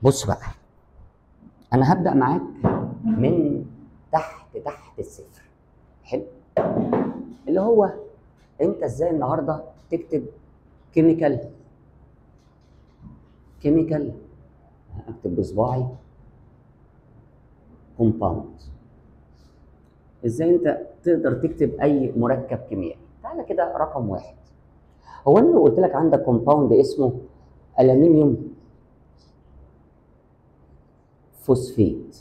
بص بقى انا هبدا معاك من تحت تحت الصفر حلو اللي هو انت ازاي النهارده تكتب كيميكال كيميكال اكتب بصباعي كومباوند ازاي انت تقدر تكتب اي مركب كيميائي تعالى كده رقم واحد هو انا لو قلت لك عندك كومباوند اسمه الومنيوم فوسفيت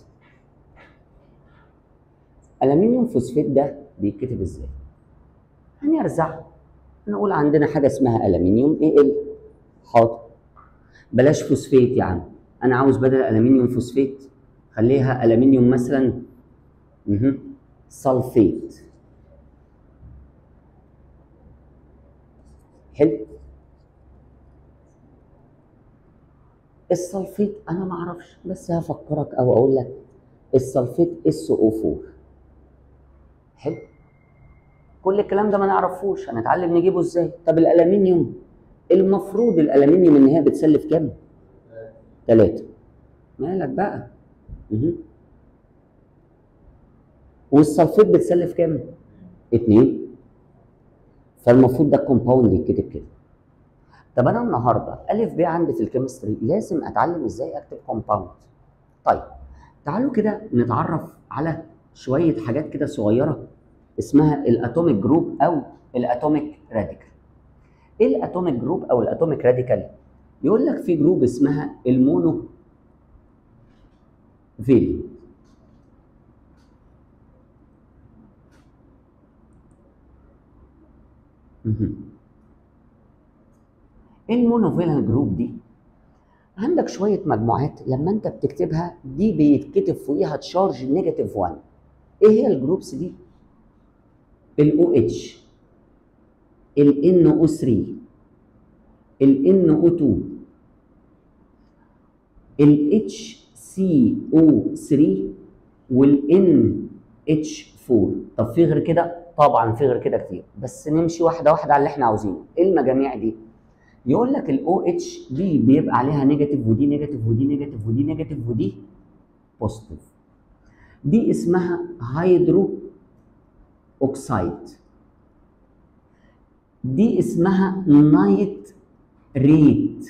الومنيوم فوسفيت ده بيتكتب ازاي هنرزع نقول عندنا حاجه اسمها الومنيوم اي ال حاضر بلاش فوسفيت يا عم انا عاوز بدل الومنيوم فوسفيت خليها الومنيوم مثلا مه. سلفيت حلو السلفيت انا ما اعرفش بس هفكرك او اقول لك السلفيت اس او 4 حلو كل الكلام ده ما نعرفوش هنتعلم نجيبه ازاي طب الالومنيوم المفروض الالومنيوم ان هي بتسلف كام ثلاثة مالك بقى مه. والسلفيت بتسلف كام اتنين فالمفروض ده الكومباوند يتكتب كده طب انا النهارده الف ب عندي في الكيمستري لازم اتعلم ازاي اكتب كومباوند طيب تعالوا كده نتعرف على شويه حاجات كده صغيره اسمها الاتوميك جروب او الاتوميك راديكال ايه الاتوميك جروب او الاتوميك راديكال يقول لك في جروب اسمها المونو فيلي ايه المونوفيلنت جروب دي عندك شويه مجموعات لما انت بتكتبها دي بيتكتب فوقيها تشارج نيجاتيف 1 ايه هي الجروبس دي الاو اتش الان او 3 الان او 2 الاتش سي او 3 والان اتش 4 طب في غير كده طبعا في غير كده كتير بس نمشي واحده واحده على اللي احنا عاوزينه ايه المجاميع دي يقول لك الاو اتش دي بيبقى عليها نيجاتيف ودي نيجاتيف ودي نيجاتيف ودي نيجاتيف ودي بوزيتيف دي اسمها هيدرو اوكسايد دي اسمها نايت ريت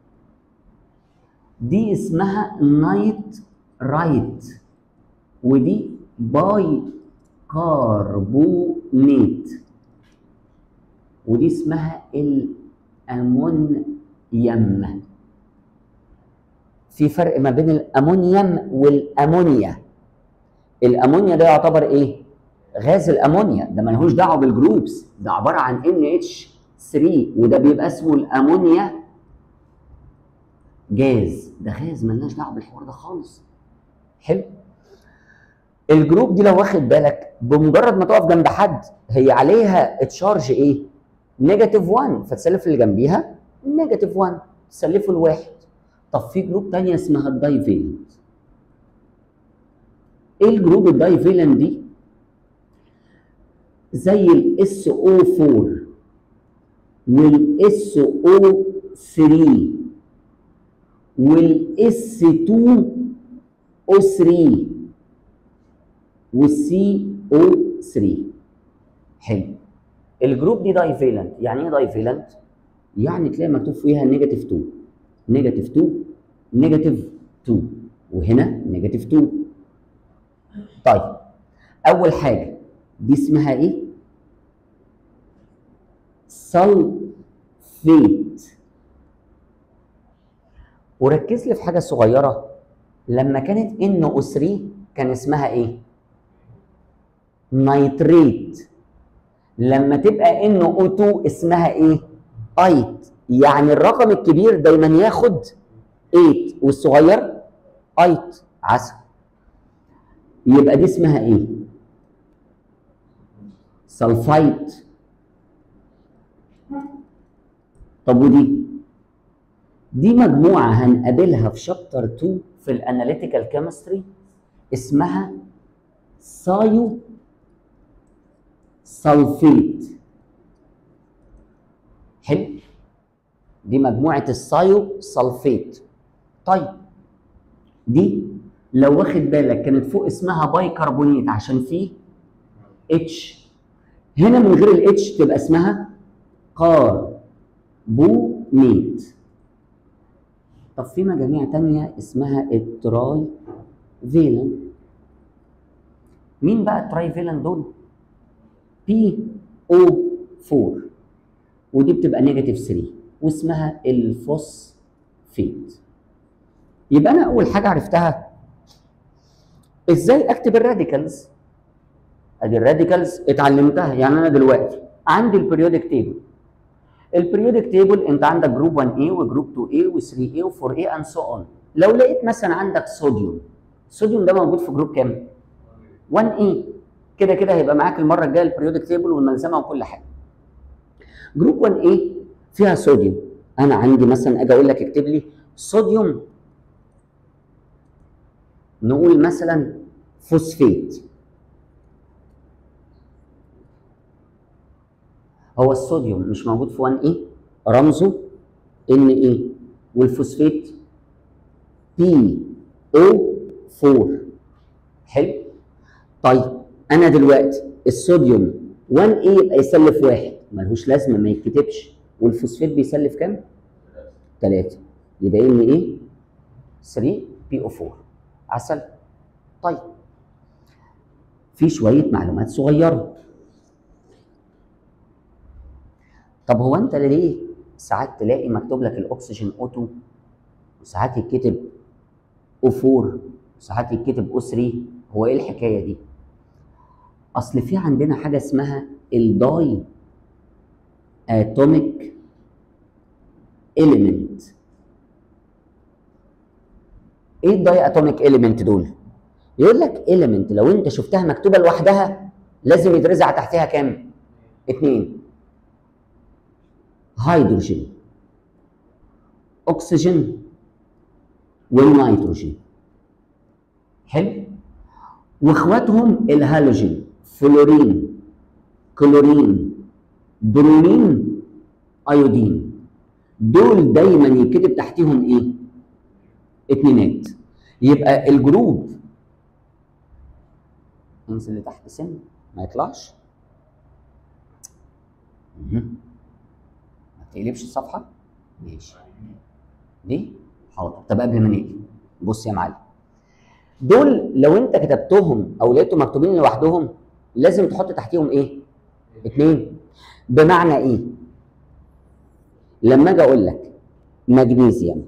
دي اسمها نايت رايت ودي باي كربونات ودي اسمها الامونيوم في فرق ما بين الامونيوم والامونيا الامونيا ده يعتبر ايه غاز الامونيا ده ملهوش دعوه بالجروبس ده عباره عن ان اتش 3 وده بيبقى اسمه الامونيا جاز ده غاز ملناش دعوه بالحوار ده خالص حلو الجروب دي لو واخد بالك بمجرد ما تقف جنب حد هي عليها تشارج ايه؟ نيجاتيف 1 فتسلف اللي جنبيها نيجاتيف 1 تسلفه الواحد طب في جروب تانية اسمها الدايفيلنت ايه الجروب الدايفيلنت دي؟ زي الاس او 4 والاس او 3 والاس 2 او 3 والسي او 3 حلو الجروب دي دايفيلنت يعني ايه دايفيلنت يعني تلاقي مكتوب فيها نيجاتيف 2 نيجاتيف 2 نيجاتيف 2 وهنا نيجاتيف 2 طيب اول حاجه دي اسمها ايه سلفيت وركز لي في حاجه صغيره لما كانت ان او 3 كان اسمها ايه نيتريت لما تبقى ان او 2 اسمها ايه ايت يعني الرقم الكبير دايما ياخد 8 والصغير ايت عسل يبقى دي اسمها ايه سلفايت طب ودي دي مجموعه هنقابلها في شابتر 2 في الاناليتيكال كيمستري اسمها سايو سلفيت حلو دي مجموعه السايو سلفيت طيب دي لو واخد بالك كانت فوق اسمها باي كربونيت عشان فيه اتش هنا من غير الاتش تبقى اسمها كاربونيت طب في مجاميع تانية اسمها التراي فيلن مين بقى التراي فيلن دول؟ بي او 4 ودي بتبقى نيجاتيف 3 واسمها الفوسفيت يبقى انا اول حاجه عرفتها ازاي اكتب الراديكالز ادي الراديكالز اتعلمتها يعني انا دلوقتي عندي البريودك تيبل البريودك تيبل انت عندك جروب 1A وجروب 2A و3A و4A اند سو اون لو لقيت مثلا عندك صوديوم الصوديوم ده موجود في جروب كام 1A كده كده هيبقى معاك المره الجايه البريودك تيبل والملزمه وكل حاجه جروب 1A فيها صوديوم انا عندي مثلا اجي اقول لك اكتب لي صوديوم نقول مثلا فوسفيت هو الصوديوم مش موجود في 1 اي رمزه ان اي والفوسفيت بي او 4 حلو طيب انا دلوقتي الصوديوم 1 اي يبقى يسلف واحد ملهوش لازمه ما يتكتبش والفوسفيت بيسلف كام؟ 3 يبقى ان ايه 3 بي او 4 عسل طيب في شويه معلومات صغيره طب هو انت ليه ساعات تلاقي مكتوب لك الاكسجين O2 وساعات يتكتب O4 وساعات يتكتب O3 هو ايه الحكايه دي؟ اصل في عندنا حاجه اسمها الداي اتوميك element ايه الداي اتوميك element دول؟ يقول لك element لو انت شفتها مكتوبه لوحدها لازم يترزع تحتها كام؟ اتنين هيدروجين اكسجين والنيتروجين حلو واخواتهم الهالوجين فلورين كلورين برومين ايودين دول دايما يتكتب تحتهم ايه اتنينات يبقى الجروب انزل لتحت سن ما يطلعش مهم. ما تقلبش الصفحه ماشي دي حاضر طب قبل ما نقلب بص يا معلم دول لو انت كتبتهم او لقيتهم مكتوبين لوحدهم لازم تحط تحتيهم ايه اتنين بمعنى ايه لما اجي اقول لك مغنيسيوم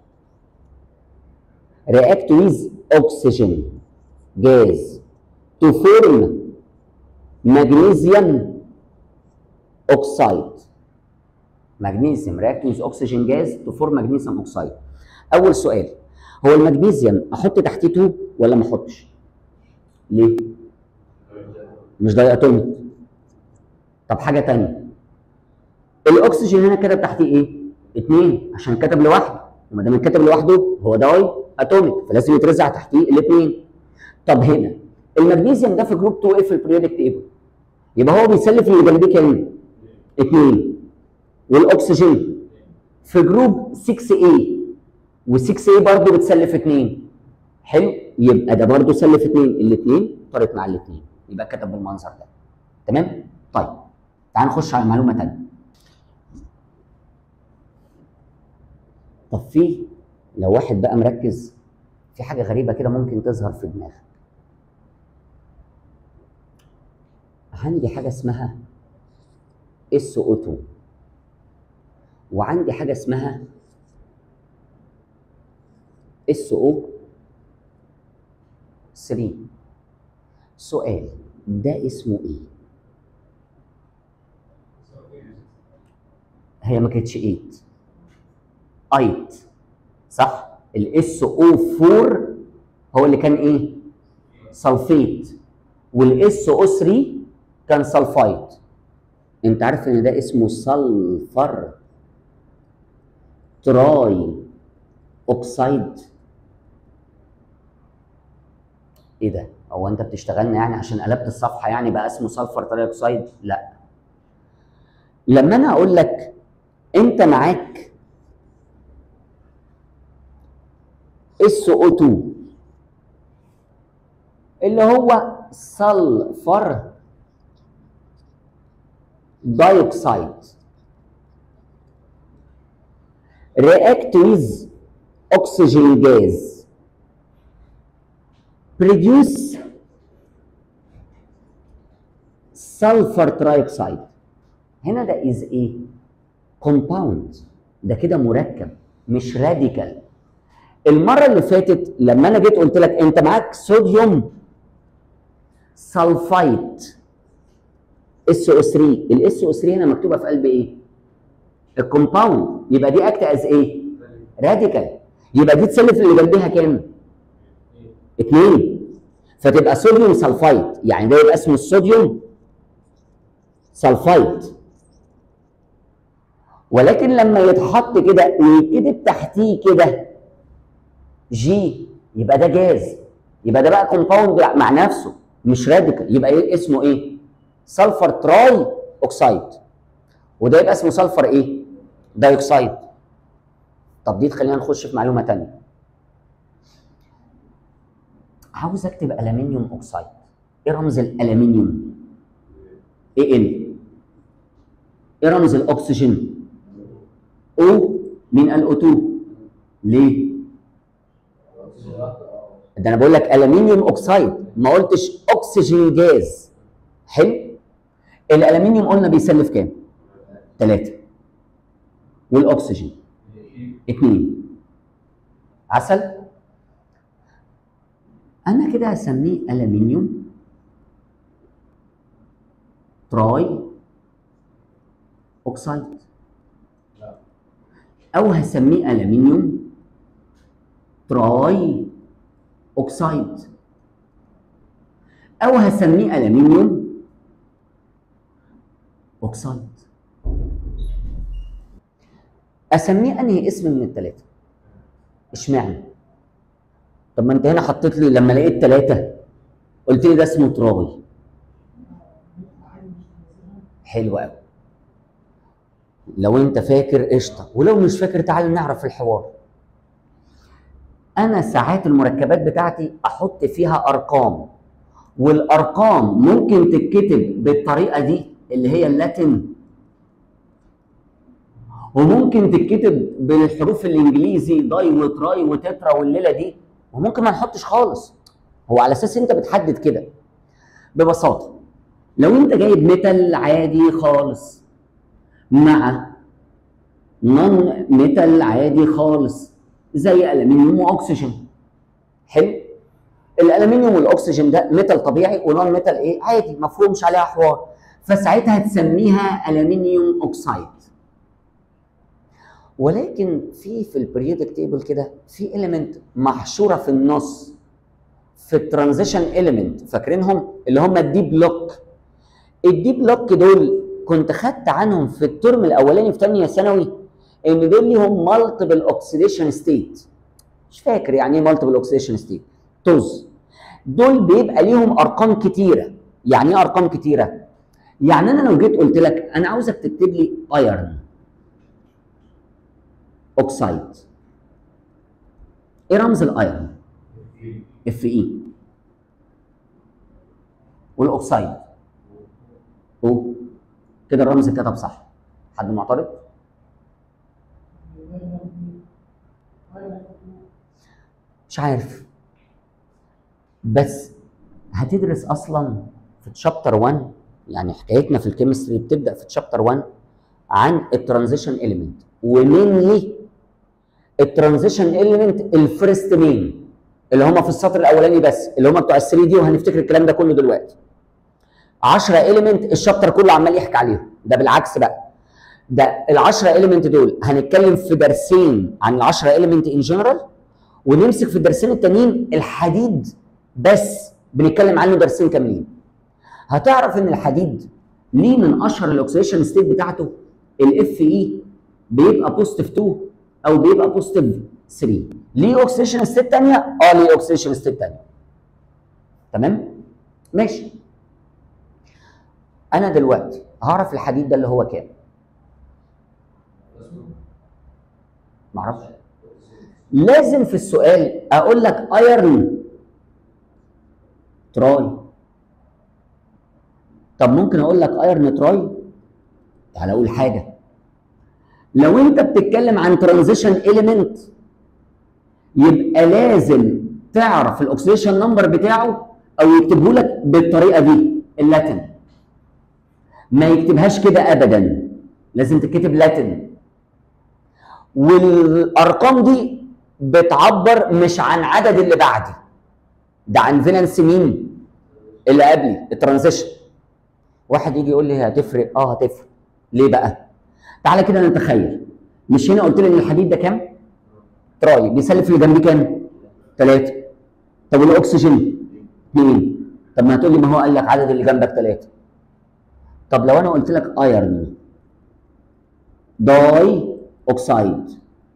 react with oxygen gas to form magnesium oxide magnesium react with oxygen gas to form magnesium oxide اول سؤال هو المغنيسيوم احط تحتيه 2 ولا ما احطش ليه مش داي اتوميك طب حاجه تانية الاكسجين هنا كتب تحتيه ايه اتنين عشان كتب لوحده وما دام كتب لوحده هو داي اتوميك فلازم يترزع تحتيه الاثنين طب هنا المغنيسيوم ده في جروب 2 ايه في البريودك تيبل يبقى هو بيسلف اللي جنبيه كام؟ اثنين والاكسجين في جروب 6A و6A برضه بتسلف اثنين حلو يبقى ده برضه سلف اثنين الاثنين طارت مع الاثنين يبقى كتب بالمنظر ده تمام؟ طيب تعال نخش على معلومه ثانيه طب في لو واحد بقى مركز في حاجه غريبه كده ممكن تظهر في دماغك عندي حاجه اسمها SO2 وعندي حاجه اسمها SO 3 سؤال ده اسمه ايه؟ هي ما كانتش 8 ايت صح؟ الاس او 4 هو اللي كان ايه؟ سلفيت والاس او 3 كان سلفايد انت عارف ان ده اسمه سلفر تراي اوكسايد ايه ده هو انت بتشتغلنا يعني عشان قلبت الصفحه يعني بقى اسمه سلفر تراي اوكسايد لا لما انا اقول لك انت معاك SO2 اللي هو سلفر دايوكسيد react with oxygen gas produce sulfur trioxide هنا ده is ايه compound ده كده مركب مش راديكال المره اللي فاتت لما انا جيت قلت لك انت معاك صوديوم سلفايت اس او 3 الاس او 3 هنا مكتوبه في قلب ايه الكومباوند يبقى دي اكت از ايه راديكال يبقى دي تسلف اللي جنبها كام اتنين فتبقى صوديوم سلفايت يعني ده يبقى اسمه الصوديوم سلفايت ولكن لما يتحط كده ويتكتب تحتيه كده جي يبقى ده جاز يبقى ده بقى كومباوند مع نفسه مش راديكال يبقى ايه اسمه ايه سلفر تراي اوكسايد وده يبقى اسمه سلفر ايه دايوكسايد طب دي تخلينا نخش في معلومه ثانيه عاوز اكتب الومنيوم اوكسايد ايه رمز الالومنيوم اي ال ايه رمز الاكسجين او من الاو 2 ليه ده انا بقول لك الومنيوم اوكسايد ما قلتش اكسجين جاز حلو الالومنيوم قلنا بيسلف كام ثلاثة والاكسجين اثنين عسل انا كده هسميه الومنيوم تراي اوكسايد او هسميه الومنيوم تراي اوكسايد او هسميه الومنيوم اوكسايد اسميه انهي اسم من الثلاثه اشمعنى طب ما انت هنا حطيت لي لما لقيت ثلاثه قلت لي ده اسمه تراي حلو قوي لو انت فاكر قشطه ولو مش فاكر تعال نعرف الحوار انا ساعات المركبات بتاعتي احط فيها ارقام والارقام ممكن تتكتب بالطريقه دي اللي هي اللاتين وممكن تتكتب بالحروف الانجليزي داي وتراي وتترا والليله دي وممكن ما نحطش خالص هو على اساس انت بتحدد كده ببساطه لو انت جايب ميتال عادي خالص مع نون ميتال عادي خالص زي الومنيوم واكسجين حلو الالومنيوم والاكسجين ده ميتال طبيعي ونون ميتال ايه عادي مفهومش عليها حوار فساعتها تسميها الومنيوم اوكسايد ولكن في في البريودك تيبل كده في اليمنت محشوره في النص في الترانزيشن اليمنت فاكرينهم اللي هم الدي بلوك الدي بلوك دول كنت خدت عنهم في الترم الاولاني في ثانيه ثانوي ان دول ليهم مالتيبل اوكسيديشن ستيت مش فاكر يعني ايه مالتيبل اوكسيديشن ستيت طز دول بيبقى ليهم ارقام كتيره يعني ايه ارقام كتيره يعني انا لو جيت قلت لك انا عاوزك تكتب لي ايرن اوكسايد ايه رمز الايرن اف اي والاوكسايد او كده الرمز اتكتب صح حد معترض مش عارف بس هتدرس اصلا في تشابتر 1 يعني حكايتنا في الكيمستري بتبدا في تشابتر 1 عن الترانزيشن اليمنت ومينلي الترانزيشن اليمنت الفيرست مين اللي هم في السطر الاولاني بس اللي هم بتوع ال 3 دي وهنفتكر الكلام ده كله دلوقتي 10 اليمنت الشابتر كله عمال يحكي عليهم ده بالعكس بقى ده ال 10 اليمنت دول هنتكلم في درسين عن ال 10 اليمنت ان جنرال ونمسك في الدرسين التانيين الحديد بس بنتكلم عنه درسين كاملين هتعرف ان الحديد ليه من اشهر الاكسيديشن ستيت بتاعته الاف اي بيبقى بوزيتيف 2 او بيبقى بوزيتيف 3 ليه اوكسيديشن ستيت ثانيه اه ليه اوكسيديشن ستيت ثانيه تمام ماشي انا دلوقتي هعرف الحديد ده اللي هو كام معرفش لازم في السؤال اقول لك ايرن تراي طب ممكن اقول لك ايرن تراي تعالى اقول حاجه لو انت بتتكلم عن ترانزيشن اليمنت يبقى لازم تعرف الاكسيديشن نمبر بتاعه او يكتبه لك بالطريقه دي اللاتن ما يكتبهاش كده ابدا لازم تتكتب لاتن والارقام دي بتعبر مش عن عدد اللي بعدي ده عن فالنس مين اللي قبلي الترانزيشن واحد يجي يقول لي هتفرق اه هتفرق ليه بقى تعالى كده نتخيل مش هنا قلت لي ان الحديد ده كام تراي بيسلف اللي جنبيه كام ثلاثة طب والاكسجين اثنين طب ما هتقول لي ما هو قال لك عدد اللي جنبك ثلاثة طب لو انا قلت لك ايرن داي اوكسايد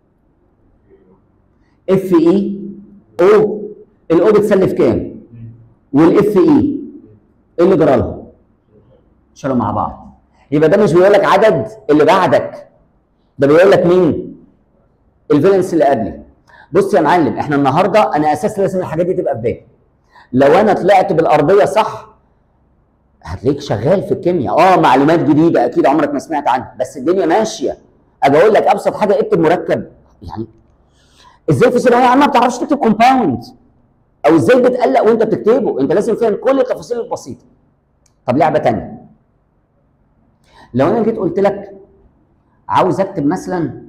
اف اي او الاو بتسلف كام والاف اي ايه اللي جرى لهم شالوا مع بعض يبقى ده مش بيقول لك عدد اللي بعدك ده بيقول لك مين الفالنس اللي قبلي بص يا معلم احنا النهارده انا اساس لازم الحاجات دي تبقى في بالي لو انا طلعت بالارضيه صح هتلاقيك شغال في الكيمياء اه معلومات جديده اكيد عمرك ما سمعت عنها بس الدنيا ماشيه اجي اقول لك ابسط حاجه اكتب مركب يعني ازاي في ثانويه عامه ما بتعرفش تكتب كومباوند او ازاي بتقلق وانت بتكتبه انت لازم فاهم كل التفاصيل البسيطه طب لعبه تانية لو انا جيت قلت لك عاوز اكتب مثلا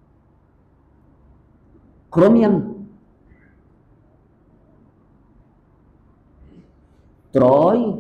كروميوم تراي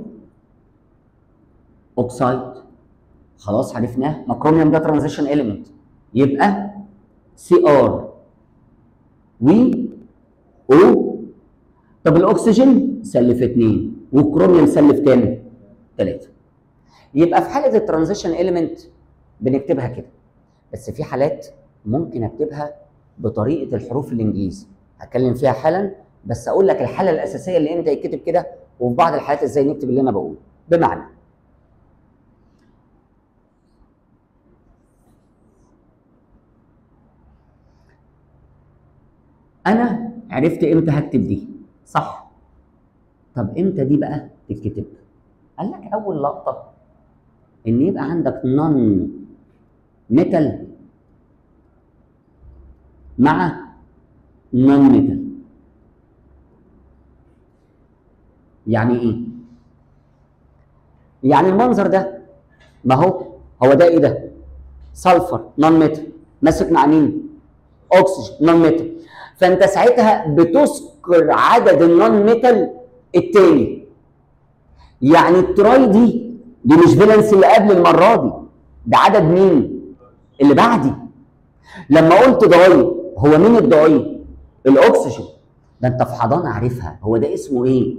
اوكسايد خلاص عرفناه ما كروميوم ده ترانزيشن اليمنت يبقى سي ار و او طب الاكسجين سلف اثنين والكروميوم سلف كام؟ ثلاثه يبقى في حاله الترانزيشن اليمنت بنكتبها كده بس في حالات ممكن اكتبها بطريقه الحروف الانجليزي هتكلم فيها حالا بس اقول لك الحاله الاساسيه اللي امتى يتكتب كده وفي بعض الحالات ازاي نكتب اللي انا بقوله بمعنى انا عرفت امتى هكتب دي صح طب امتى دي بقى تتكتب قال لك اول لقطه ان يبقى عندك نون ميتال مع نون ميتال يعني ايه يعني المنظر ده ما هو هو ده ايه ده سلفر نون ميتال ماسك مع مين اكسجين نون ميتال فانت ساعتها بتذكر عدد النون ميتال التاني يعني التراي دي دي مش فالنس اللي قبل المره دي ده عدد مين اللي بعدي لما قلت ضاي هو مين الضاي الاكسجين ده انت في حضانه عارفها هو ده اسمه ايه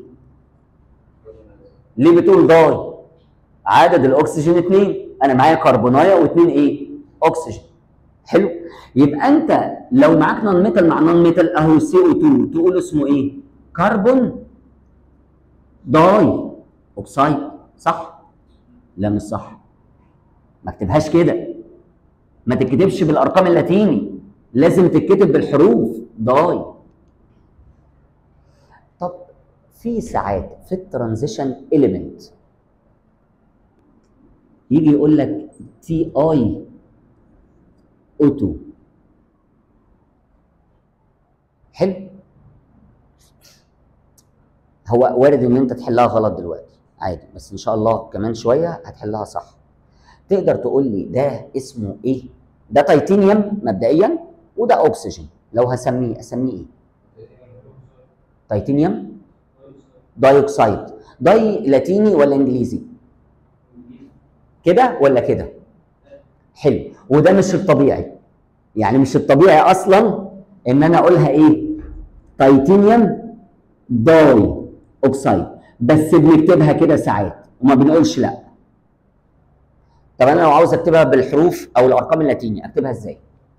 ليه بتقول ضاي عدد الاكسجين اتنين انا معايا كربونايه واتنين ايه اكسجين حلو يبقى انت لو معاك نون ميتال مع نون ميتال اهو سي او 2 تقول اسمه ايه كربون داي اوكسايد صح لا مش صح ما اكتبهاش كده ما تتكتبش بالارقام اللاتيني لازم تتكتب بالحروف داي طب في ساعات في الترانزيشن اليمنت يجي يقول لك تي اي اوتو حلو هو وارد ان انت تحلها غلط دلوقتي عادي بس ان شاء الله كمان شويه هتحلها صح تقدر تقول لي ده اسمه ايه ده تيتانيوم مبدئيا وده اكسجين لو هسميه اسميه ايه تيتانيوم دايوكسايد داي لاتيني ولا انجليزي كده ولا كده حلو وده مش الطبيعي يعني مش الطبيعي اصلا ان انا اقولها ايه تيتانيوم داي اوكسايد بس بنكتبها كده ساعات وما بنقولش لا طب انا لو عاوز اكتبها بالحروف او الارقام اللاتيني اكتبها ازاي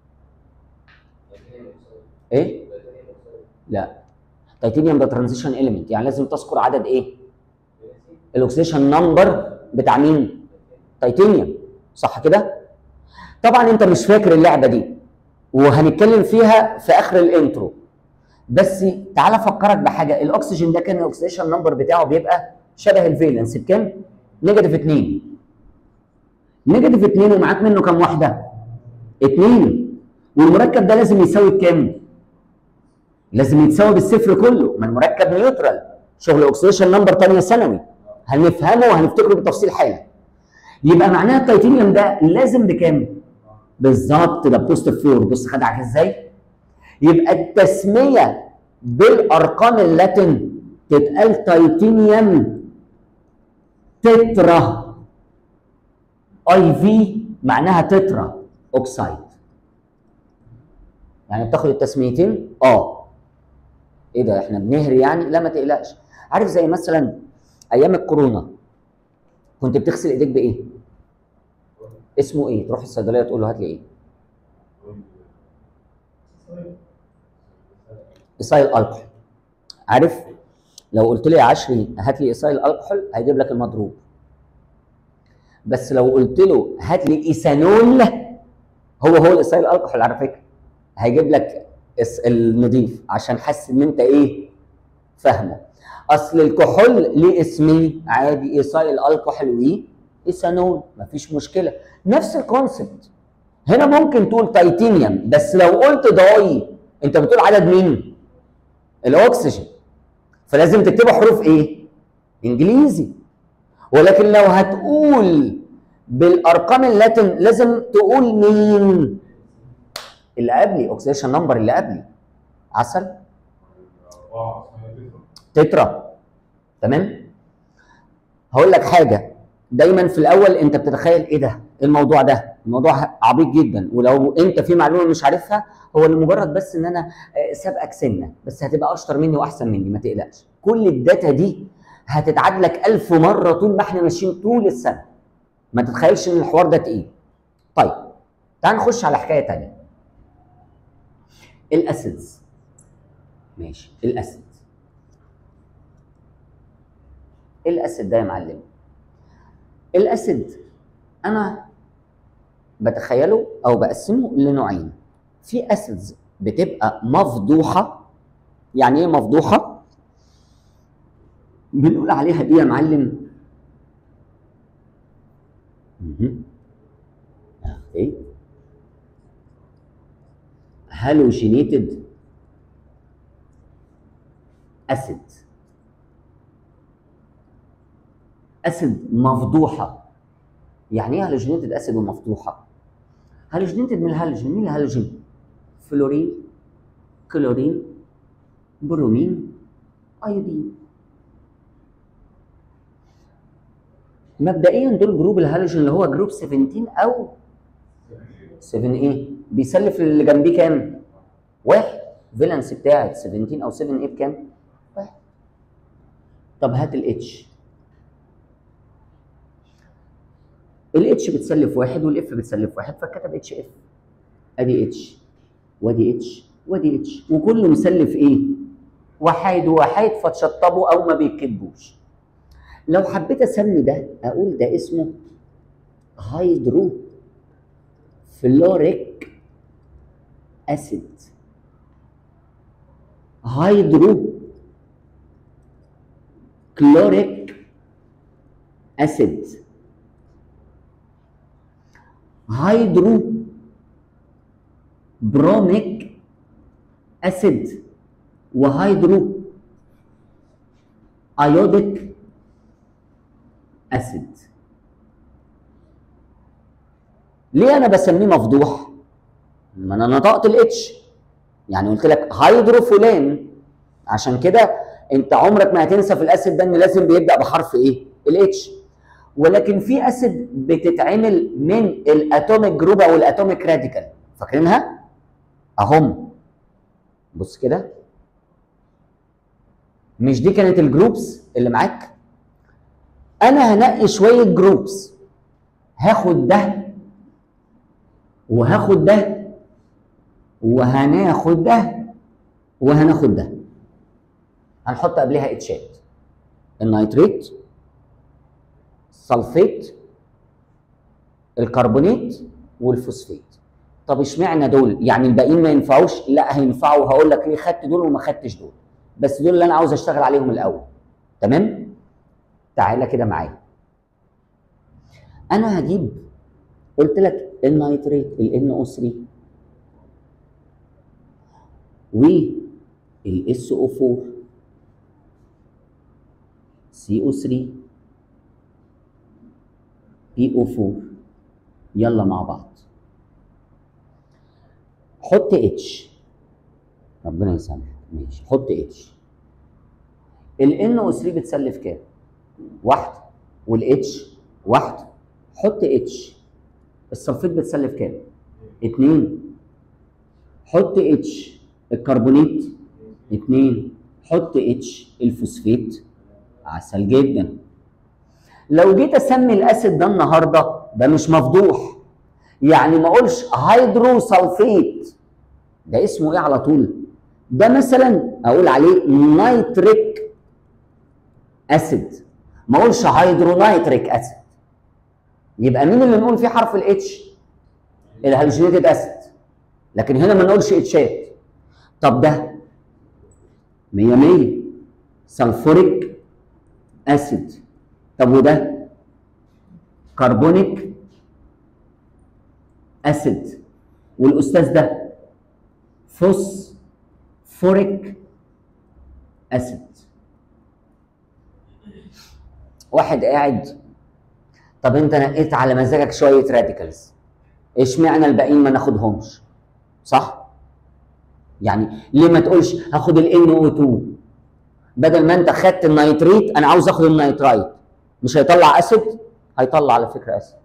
ايه لا تيتانيوم ده ترانزيشن اليمنت يعني لازم تذكر عدد ايه الاكسيديشن نمبر بتاع مين تيتانيوم صح كده طبعا انت مش فاكر اللعبه دي وهنتكلم فيها في اخر الانترو بس تعال افكرك بحاجه الاكسجين ده كان الاكسيديشن نمبر بتاعه بيبقى شبه الفالنس بكام؟ نيجاتيف 2 نيجاتيف 2 ومعاك منه كام واحده؟ 2 والمركب ده لازم يساوي بكام؟ لازم يتساوي بالصفر كله ما المركب نيوترال شغل اوكسيديشن نمبر ثانيه ثانوي هنفهمه وهنفتكره بالتفصيل حالا يبقى معناها التيتانيوم ده لازم بكام؟ بالظبط ده بوزيتيف 4 بص خدعك ازاي؟ يبقى التسميه بالارقام اللاتن تتقال تيتانيوم تترا اي في معناها تترا اوكسايد يعني بتاخد التسميتين اه ايه ده احنا بنهري يعني لا ما تقلقش عارف زي مثلا ايام الكورونا كنت بتغسل ايديك بايه اسمه ايه تروح الصيدليه تقول له هات لي ايه ايسايل الكحول عارف لو قلت لي يا عشري هات لي ايسايل الكحول هيجيب لك المضروب بس لو قلت له هات لي ايثانول هو هو الايسايل الكحول على فكره هيجيب لك الس- النضيف عشان حاسس ان انت ايه فاهمه اصل الكحول ليه اسمين عادي ايسايل الكحول وايه ايثانول مفيش مشكله نفس الكونسبت هنا ممكن تقول تيتانيوم بس لو قلت ضاي انت بتقول عدد مين الاكسجين فلازم تكتبه حروف ايه انجليزي ولكن لو هتقول بالارقام اللاتن لازم تقول مين اللي قبلي اوكسيديشن نمبر اللي قبلي عسل تترا تمام هقول لك حاجه دايما في الاول انت بتتخيل ايه ده إيه الموضوع ده الموضوع عبيط جدا ولو انت في معلومه مش عارفها هو لمجرد بس ان انا آه، سابقك سنه بس هتبقى اشطر مني واحسن مني ما تقلقش كل الداتا دي هتتعاد لك ألف مره طول ما احنا ماشيين طول السنه ما تتخيلش ان الحوار ده تقيل طيب تعال نخش على حكايه تانية الاسيدز ماشي الاسيد ايه الاسيد ده يا معلم الاسيد انا بتخيله او بقسمه لنوعين في اسيدز بتبقى مفضوحه يعني ايه مفضوحه بنقول عليها دي يا معلم مهم. اوكي هالوجينيتد اسيد اسيد مفضوحه يعني ايه هالوجينيتد اسيد ومفضوحه هالوجينيتد من الهالوجين مين الهالوجين فلورين كلورين برومين ايودين مبدئيا دول جروب الهالوجين اللي هو جروب 17 او 7 ايه بيسلف اللي جنبيه كام واحد فالنس بتاعت 17 او 7 ايه بكام واحد طب هات الاتش الاتش بتسلف واحد والاف بتسلف واحد فكتب اتش اف ادي اتش وادي اتش وادي اتش وكله مسلف ايه وحايد وحايد فتشطبوا او ما بيكتبوش لو حبيت اسمي ده اقول ده اسمه هيدرو فلوريك اسيد هيدرو كلوريك اسيد هيدرو بروميك اسيد وهيدرو ايوديك اسيد ليه انا بسميه مفضوح ما انا نطقت الاتش يعني قلت لك هيدرو فلان عشان كده انت عمرك ما هتنسى في الاسيد ده ان لازم بيبدا بحرف ايه الاتش ولكن في اسيد بتتعمل من الاتوميك جروب او الاتوميك راديكال فاكرينها اهم بص كده مش دي كانت الجروبس اللي معاك انا هنقي شويه جروبس هاخد ده وهاخد ده وهناخد ده وهناخد ده هنحط قبلها اتشات النيتريت السلفيت الكربونيت والفوسفيت طب اشمعنى دول يعني الباقيين ما ينفعوش لا هينفعوا هقول لك ليه خدت دول وما خدتش دول بس دول اللي انا عاوز اشتغل عليهم الاول تمام تعالى كده معايا انا هجيب قلت لك النيتريت ال NO3 وال SO4 CO3 PO4 يلا مع بعض حط اتش ربنا يسامحك ماشي حط اتش ال NO3 بتسلف كام؟ واحد والاتش واحد حط اتش السلفيت بتسلف كام؟ اتنين حط اتش الكربونيت اتنين حط اتش الفوسفيت عسل جدا لو جيت اسمي الاسيد ده النهارده ده مش مفضوح يعني ما اقولش هيدرو سلفيت ده اسمه ايه على طول ده مثلا اقول عليه نيتريك اسيد ما اقولش هيدرو نيتريك اسيد يبقى مين اللي نقول فيه حرف الاتش الهيدروجينيتد اسيد لكن هنا ما نقولش اتشات طب ده 100 100 سلفوريك اسيد طب وده كربونيك اسيد والاستاذ ده فوسفوريك اسيد واحد قاعد طب انت نقيت على مزاجك شويه راديكالز اشمعنى الباقيين ما ناخدهمش صح يعني ليه ما تقولش هاخد ال NO2 بدل ما انت خدت النيتريت انا عاوز اخد النيترايت مش هيطلع اسيد هيطلع على فكره اسيد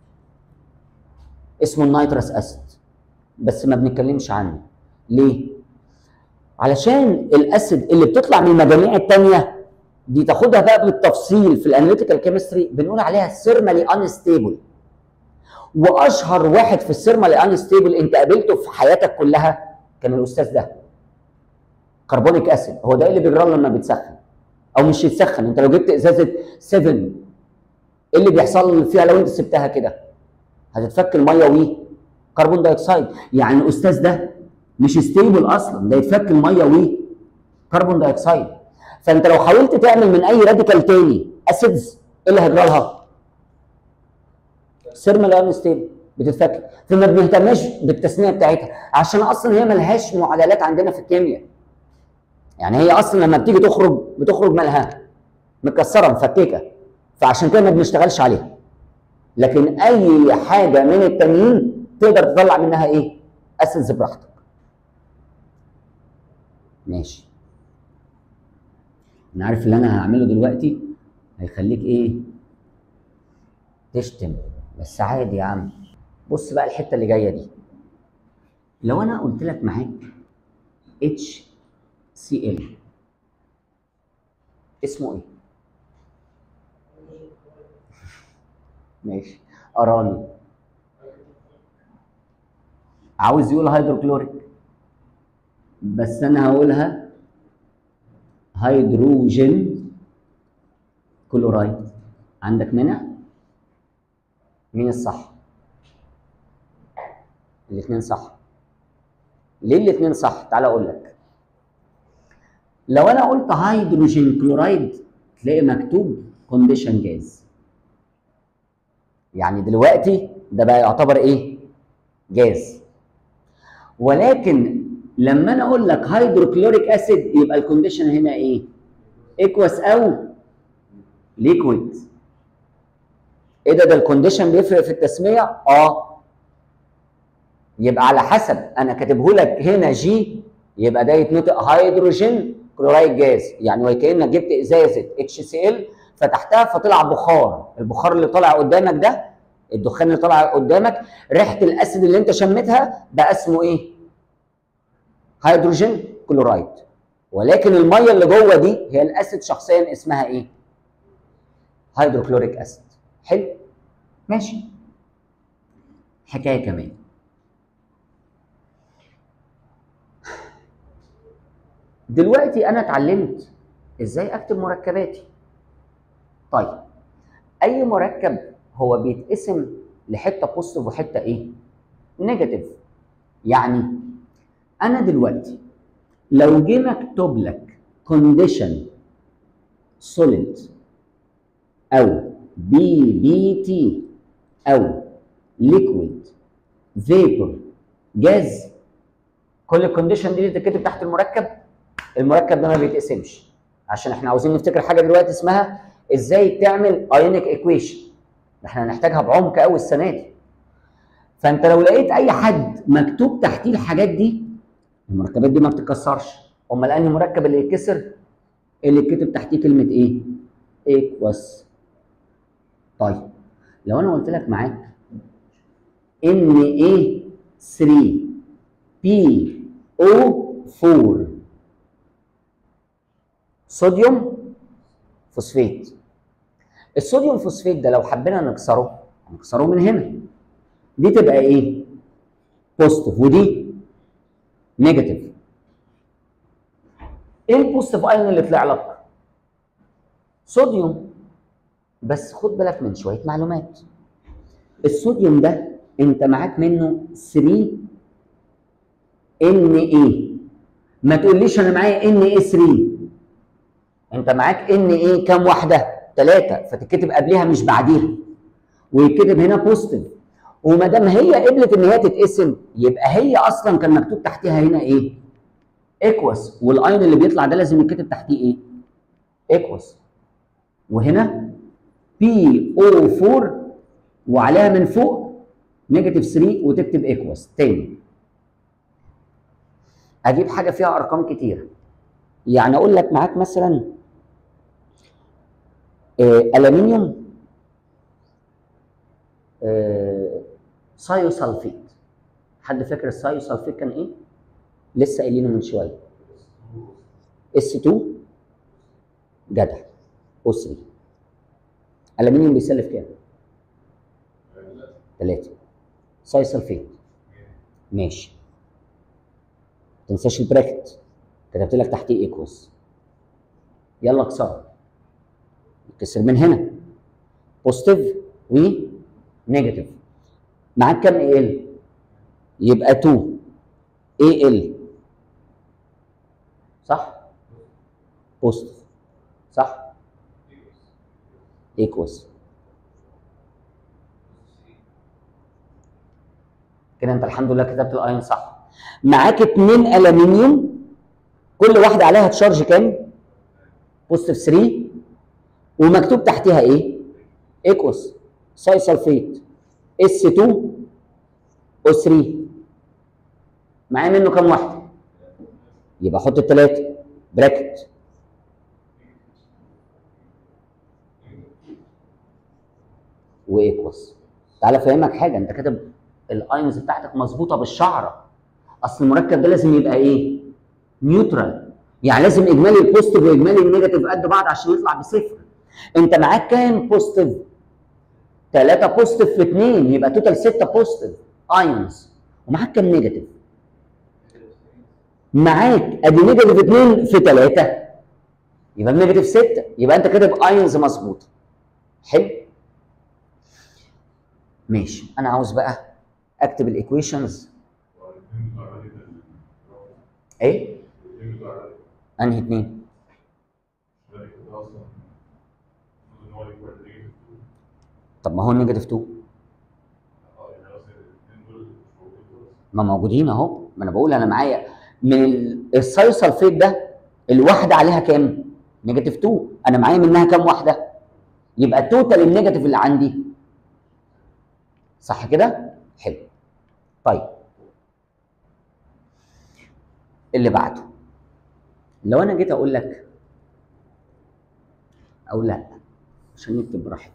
اسمه النيترس اسيد بس ما بنتكلمش عنه ليه علشان الاسيد اللي بتطلع من المجاميع التانية دي تاخدها بقى بالتفصيل في الاناليتيكال كيمستري بنقول عليها سيرمالي انستيبل واشهر واحد في السيرمالي انستيبل انت قابلته في حياتك كلها كان الاستاذ ده كربونيك اسيد هو ده اللي بيجرى له لما بتسخن او مش يتسخن انت لو جبت ازازه 7 ايه اللي بيحصل فيها لو انت سبتها كده هتتفك الميه ويه كربون دايوكسيد يعني الاستاذ ده مش ستيبل اصلا ده يتفك الميه ويه كربون دايوكسيد فانت لو حاولت تعمل من اي راديكال تاني اسيدز ايه اللي هيجرى لها؟ سيرمال انستيبل بتتفك فما بنهتمش بالتسميه بتاعتها عشان اصلا هي ملهاش معادلات عندنا في الكيمياء يعني هي اصلا لما بتيجي تخرج بتخرج مالها متكسره مفككه فعشان كده ما بنشتغلش عليها لكن اي حاجه من التانيين تقدر تطلع منها ايه؟ اسيدز براحتك ماشي انا عارف اللي انا هعمله دلوقتي هيخليك ايه تشتم بس عادي يا عم بص بقى الحته اللي جايه دي لو انا قلت لك معاك اتش سي ال اسمه ايه ماشي اراني عاوز يقول هيدروكلوريك بس انا هقولها هيدروجين كلورايد عندك منع مين الصح الاثنين صح ليه الاثنين صح تعال اقول لك لو انا قلت هيدروجين كلورايد تلاقي مكتوب كونديشن جاز يعني دلوقتي ده بقى يعتبر ايه جاز ولكن لما انا اقول لك هيدروكلوريك اسيد يبقى الكونديشن هنا ايه اكوس او ليكويد ايه ده ده الكونديشن بيفرق في التسميه اه يبقى على حسب انا كاتبه لك هنا جي يبقى ده يتنطق هيدروجين كلورايد جاز يعني وكانك جبت ازازه اتش سي ال فتحتها فطلع بخار البخار اللي طالع قدامك ده الدخان اللي طالع قدامك ريحه الاسيد اللي انت شميتها بقى اسمه ايه هيدروجين كلورايد ولكن الميه اللي جوه دي هي الاسيد شخصيا اسمها ايه هيدروكلوريك اسيد حلو ماشي حكايه كمان دلوقتي انا اتعلمت ازاي اكتب مركباتي طيب اي مركب هو بيتقسم لحته بوزيتيف وحته ايه نيجاتيف يعني انا دلوقتي لو جه مكتوب لك كونديشن سوليد او بي بي تي او ليكويد فيبر جاز كل الكونديشن دي اللي تتكتب تحت المركب المركب ده ما بيتقسمش عشان احنا عاوزين نفتكر حاجه دلوقتي اسمها ازاي تعمل ايونيك ايكويشن احنا هنحتاجها بعمق قوي السنه دي فانت لو لقيت اي حد مكتوب تحتيه الحاجات دي المركبات دي ما بتتكسرش امال انهي مركب اللي يتكسر اللي يتكتب تحتيه كلمه ايه ايكوس طيب لو انا قلت لك معاك ان ايه 3 بي او 4 صوديوم فوسفات الصوديوم فوسفات ده لو حبينا نكسره هنكسره من هنا دي تبقى ايه بوزيتيف ودي نيجاتيف ايه البوزيتيف ايون اللي طلع لك صوديوم بس خد بالك من شويه معلومات الصوديوم ده انت معاك منه 3 ان ايه ما تقوليش انا معايا ان ايه 3 انت معاك ان ايه كام واحده ثلاثه فتتكتب قبلها مش بعديها ويتكتب هنا بوزيتيف وما دام هي قبلت ان هي تتقسم يبقى هي اصلا كان مكتوب تحتها هنا ايه ايكوس والاين اللي بيطلع ده لازم يتكتب تحتيه ايه ايكوس وهنا بي او 4 وعليها من فوق نيجاتيف 3 وتكتب ايكوس تاني اجيب حاجه فيها ارقام كتير يعني اقول لك معاك مثلا آه الومنيوم آه سايوسلفيت حد فاكر السايوسلفيت كان ايه لسه قايلينه من شويه اس 2 جدع او 3 الومنيوم بيسلف كام 3 سايوسلفيت ماشي تنساش البراكت كتبت لك تحتيه ايكوس يلا اكسره يتكسر من هنا بوزيتيف ونيجاتيف معاك كام اي ال يبقى 2 اي ال صح بوزيتيف صح ايكوس كده انت الحمد لله كتبت الاين صح معاك اتنين الومنيوم كل واحده عليها تشارج كام بوزيتيف 3 ومكتوب تحتها ايه ايكوس ساي سلفيت اس 2 او 3 معايا منه كام واحده يبقى احط الثلاثه براكت وايكوس تعالى افهمك حاجه انت كاتب الاينز بتاعتك مظبوطه بالشعره اصل المركب ده لازم يبقى ايه نيوترال يعني لازم اجمالي البوزيتيف واجمالي النيجاتيف قد بعض عشان يطلع بصفر انت معاك كام بوزيتيف 3 بوزيتيف في 2 يبقى توتال 6 بوزيتيف ايونز ومعاك كام نيجاتيف معاك ادي نيجاتيف 2 في 3 يبقى النيجاتيف 6 يبقى انت كاتب ايونز مظبوطه حلو ماشي انا عاوز بقى اكتب الايكويشنز ايه انهي اتنين طب ما هو النيجاتيف 2 ما موجودين اهو ما انا بقول انا معايا من السايوسلفيت ده الواحده عليها كام؟ نيجاتيف 2 انا معايا منها كام واحده؟ يبقى التوتال النيجاتيف اللي عندي صح كده؟ حلو طيب اللي بعده لو انا جيت اقول لك او لا عشان نكتب براحتي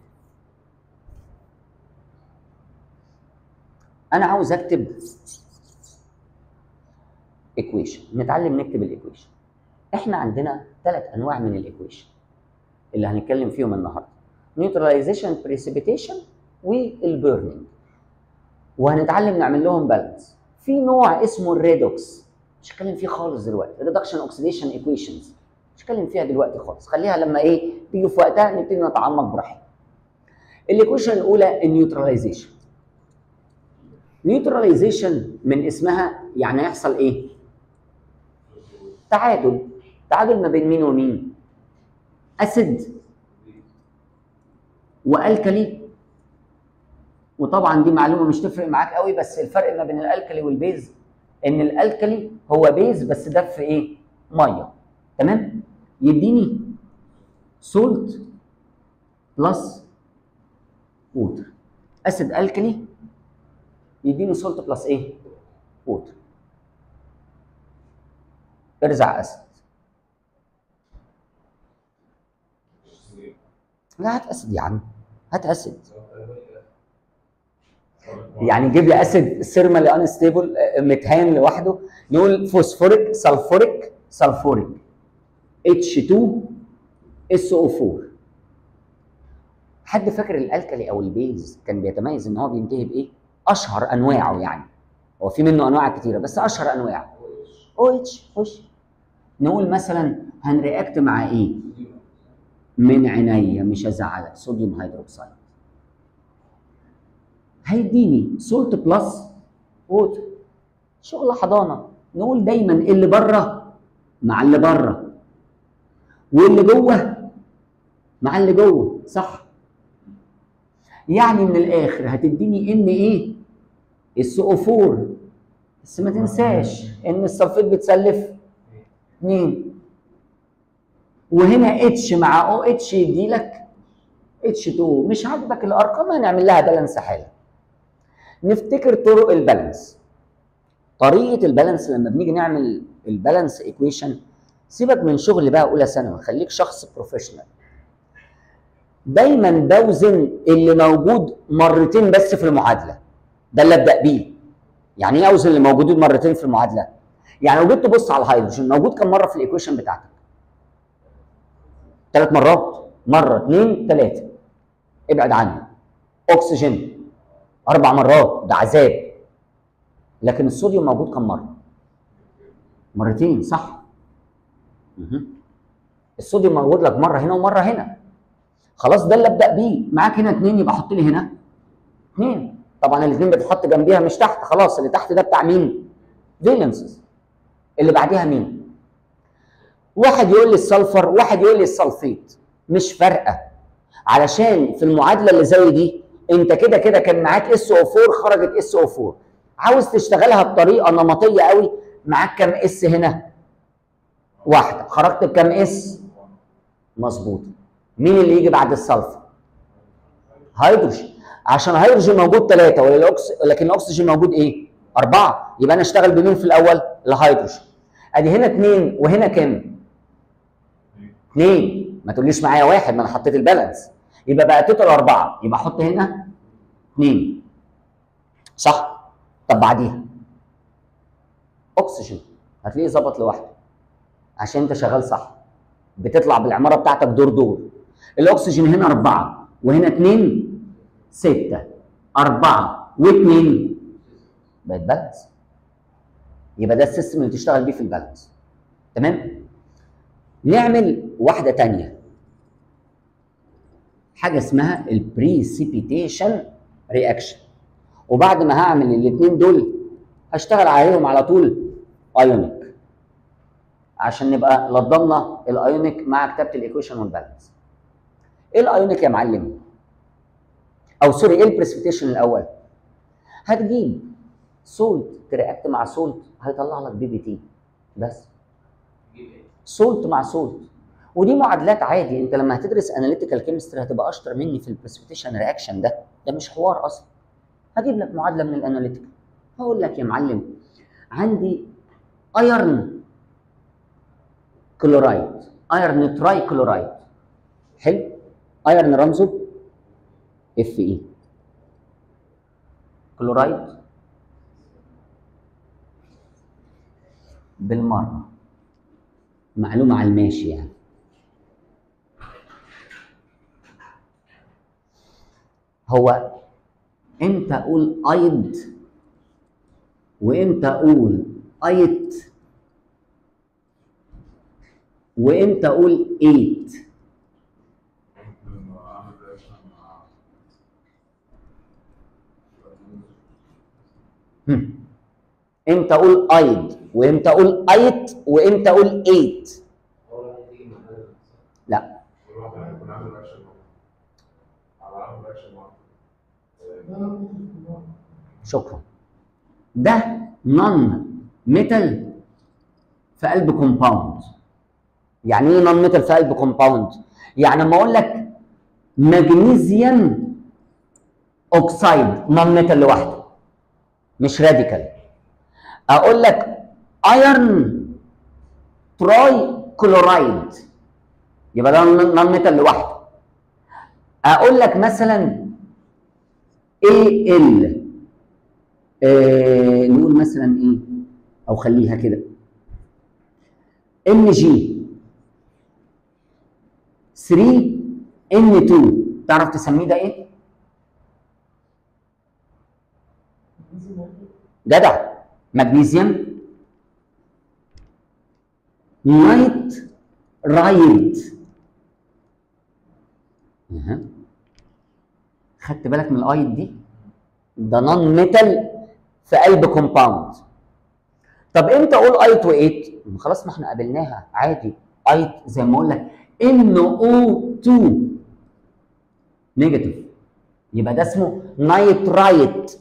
انا عاوز اكتب ايكويشن نتعلم نكتب الايكويشن احنا عندنا ثلاث انواع من الايكويشن اللي هنتكلم فيهم النهارده نيوتراليزيشن بريسيبيتيشن والبيرنينج وهنتعلم نعمل لهم بالانس في نوع اسمه الريدوكس مش هتكلم فيه خالص دلوقتي ريدكشن اوكسيديشن ايكويشنز مش هتكلم فيها دلوقتي خالص خليها لما ايه تيجي في وقتها نبتدي نتعمق براحتنا الايكويشن الاولى النيوتراليزيشن نيوتراليزيشن من اسمها يعني يحصل ايه تعادل تعادل ما بين مين ومين اسيد والكلي وطبعا دي معلومه مش تفرق معاك قوي بس الفرق ما بين الالكلي والبيز ان الالكلي هو بيز بس ده في ايه ميه تمام يديني سولت بلس ووتر اسيد الكلي يديني سولت بلس ايه ووتر ارزع اسيد لا هات اسيد يا عم هات اسيد يعني جيب لي اسيد سيرمالي انستيبل متهان لوحده نقول فوسفوريك سلفوريك سلفوريك H2 SO4 حد فاكر الالكلي او البيز كان بيتميز ان هو بينتهي بايه؟ اشهر انواعه يعني هو في منه انواع كتيره بس اشهر انواعه او اتش خش نقول مثلا هنرياكت مع ايه؟ من عينيا مش هزعلك صوديوم هيدروكسيد هيديني سولت بلس ووتر شغل حضانه نقول دايما اللي بره مع اللي بره واللي جوه مع اللي جوه صح يعني من الاخر هتديني ان ايه اس او 4 بس ما تنساش ان السلفيت بتسلف 2 وهنا اتش مع او اتش يدي لك اتش 2 مش عاجبك الارقام هنعمل لها بالانس حالا نفتكر طرق البالانس طريقه البالانس لما بنيجي نعمل البالانس ايكويشن سيبك من شغل بقى اولى ثانوي خليك شخص بروفيشنال دايما بوزن اللي موجود مرتين بس في المعادله ده اللي ابدا بيه يعني ايه اوزن اللي موجودين مرتين في المعادله يعني لو جيت تبص على الهيدروجين موجود كم مره في الايكويشن بتاعتك ثلاث مرات مره اثنين ثلاثه ابعد عنه اكسجين اربع مرات ده عذاب لكن الصوديوم موجود كم مره مرتين صح مهم. الصوديوم موجود لك مره هنا ومره هنا خلاص ده اللي ابدا بيه معاك هنا اثنين يبقى حط لي هنا اثنين طبعا الاثنين بتحط جنبيها مش تحت خلاص اللي تحت ده بتاع مين فالنسز اللي بعديها مين واحد يقول لي السلفر واحد يقول لي السلفيت مش فارقه علشان في المعادله اللي زي دي انت كده كده كان معاك اس او 4 خرجت اس او 4 عاوز تشتغلها بطريقه نمطيه قوي معاك كام اس هنا واحده خرجت بكام اس مظبوط مين اللي يجي بعد السلفر هيدروجين عشان الهيدروجين موجود ثلاثه وللأكس... لكن الاكسجين موجود ايه اربعه يبقى انا اشتغل بمين في الاول الهيدروجين ادي هنا اثنين وهنا كام اثنين ما تقوليش معايا واحد ما انا حطيت البالانس يبقى بقى توتال اربعه يبقى احط هنا اثنين صح طب بعديها اكسجين هتلاقيه ظبط لوحده عشان انت شغال صح بتطلع بالعماره بتاعتك دور دور الاكسجين هنا اربعه وهنا اثنين سته اربعه واثنين بقت بالانس يبقى ده السيستم اللي تشتغل بيه في البالانس تمام نعمل واحده تانية حاجه اسمها البريسيبيتيشن رياكشن وبعد ما هعمل الاثنين دول هشتغل عليهم على طول ايونيك عشان نبقى لضمنا الايونيك مع كتابه الايكويشن والبالانس ايه الايونيك يا معلم او سوري ايه البريسبيتيشن الاول هتجيب سولت ترياكت مع سولت هيطلع لك بي بي تي بس سولت مع سولت ودي معادلات عادي انت لما هتدرس اناليتيكال كيمستري هتبقى اشطر مني في البريسبيتيشن رياكشن ده ده مش حوار اصلا هجيب لك معادله من الاناليتيكال هقول لك يا معلم عندي ايرن كلورايد ايرن تراي كلورايد حلو ايرن رمزه اف اي كلورايد بالمره معلومه على الماشي يعني هو امتى اقول ايد وامتى اقول ايت وامتى اقول ايت هم. امتى اقول ايد وامتى اقول ايت وامتى اقول ايت أول واحد يجي من حاجة لا كل واحد هيكون عامل أكشن على عامل أكشن واحد شكرا ده نون ميتال في قلب كومباوند يعني ايه نون ميتال في قلب كومباوند يعني لما اقول لك مغنيسيوم اوكسايد نون ميتال لوحده مش راديكال اقول لك ايرن تراي كلورايد يبقى ده نون ميتال لوحده اقول لك مثلا اي ال آه نقول مثلا ايه او خليها كده ام جي 3 ان 2 تعرف تسميه ده ايه جدع مغنيسيوم نايت رايد أها. خدت بالك من الايد دي ده نون ميتال في قلب كومباوند طب امتى اقول ايت وايت خلاص ما احنا قابلناها عادي ايت زي ما اقول لك ان او 2 نيجاتيف يبقى ده اسمه نايترايت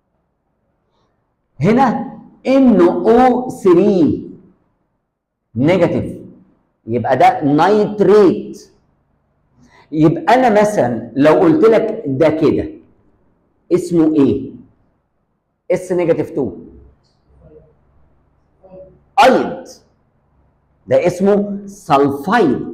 هنا ان او 3 نيجاتيف يبقى ده نايتريت يبقى انا مثلا لو قلت لك ده كده اسمه ايه اس نيجاتيف 2 ايد ده اسمه سلفايد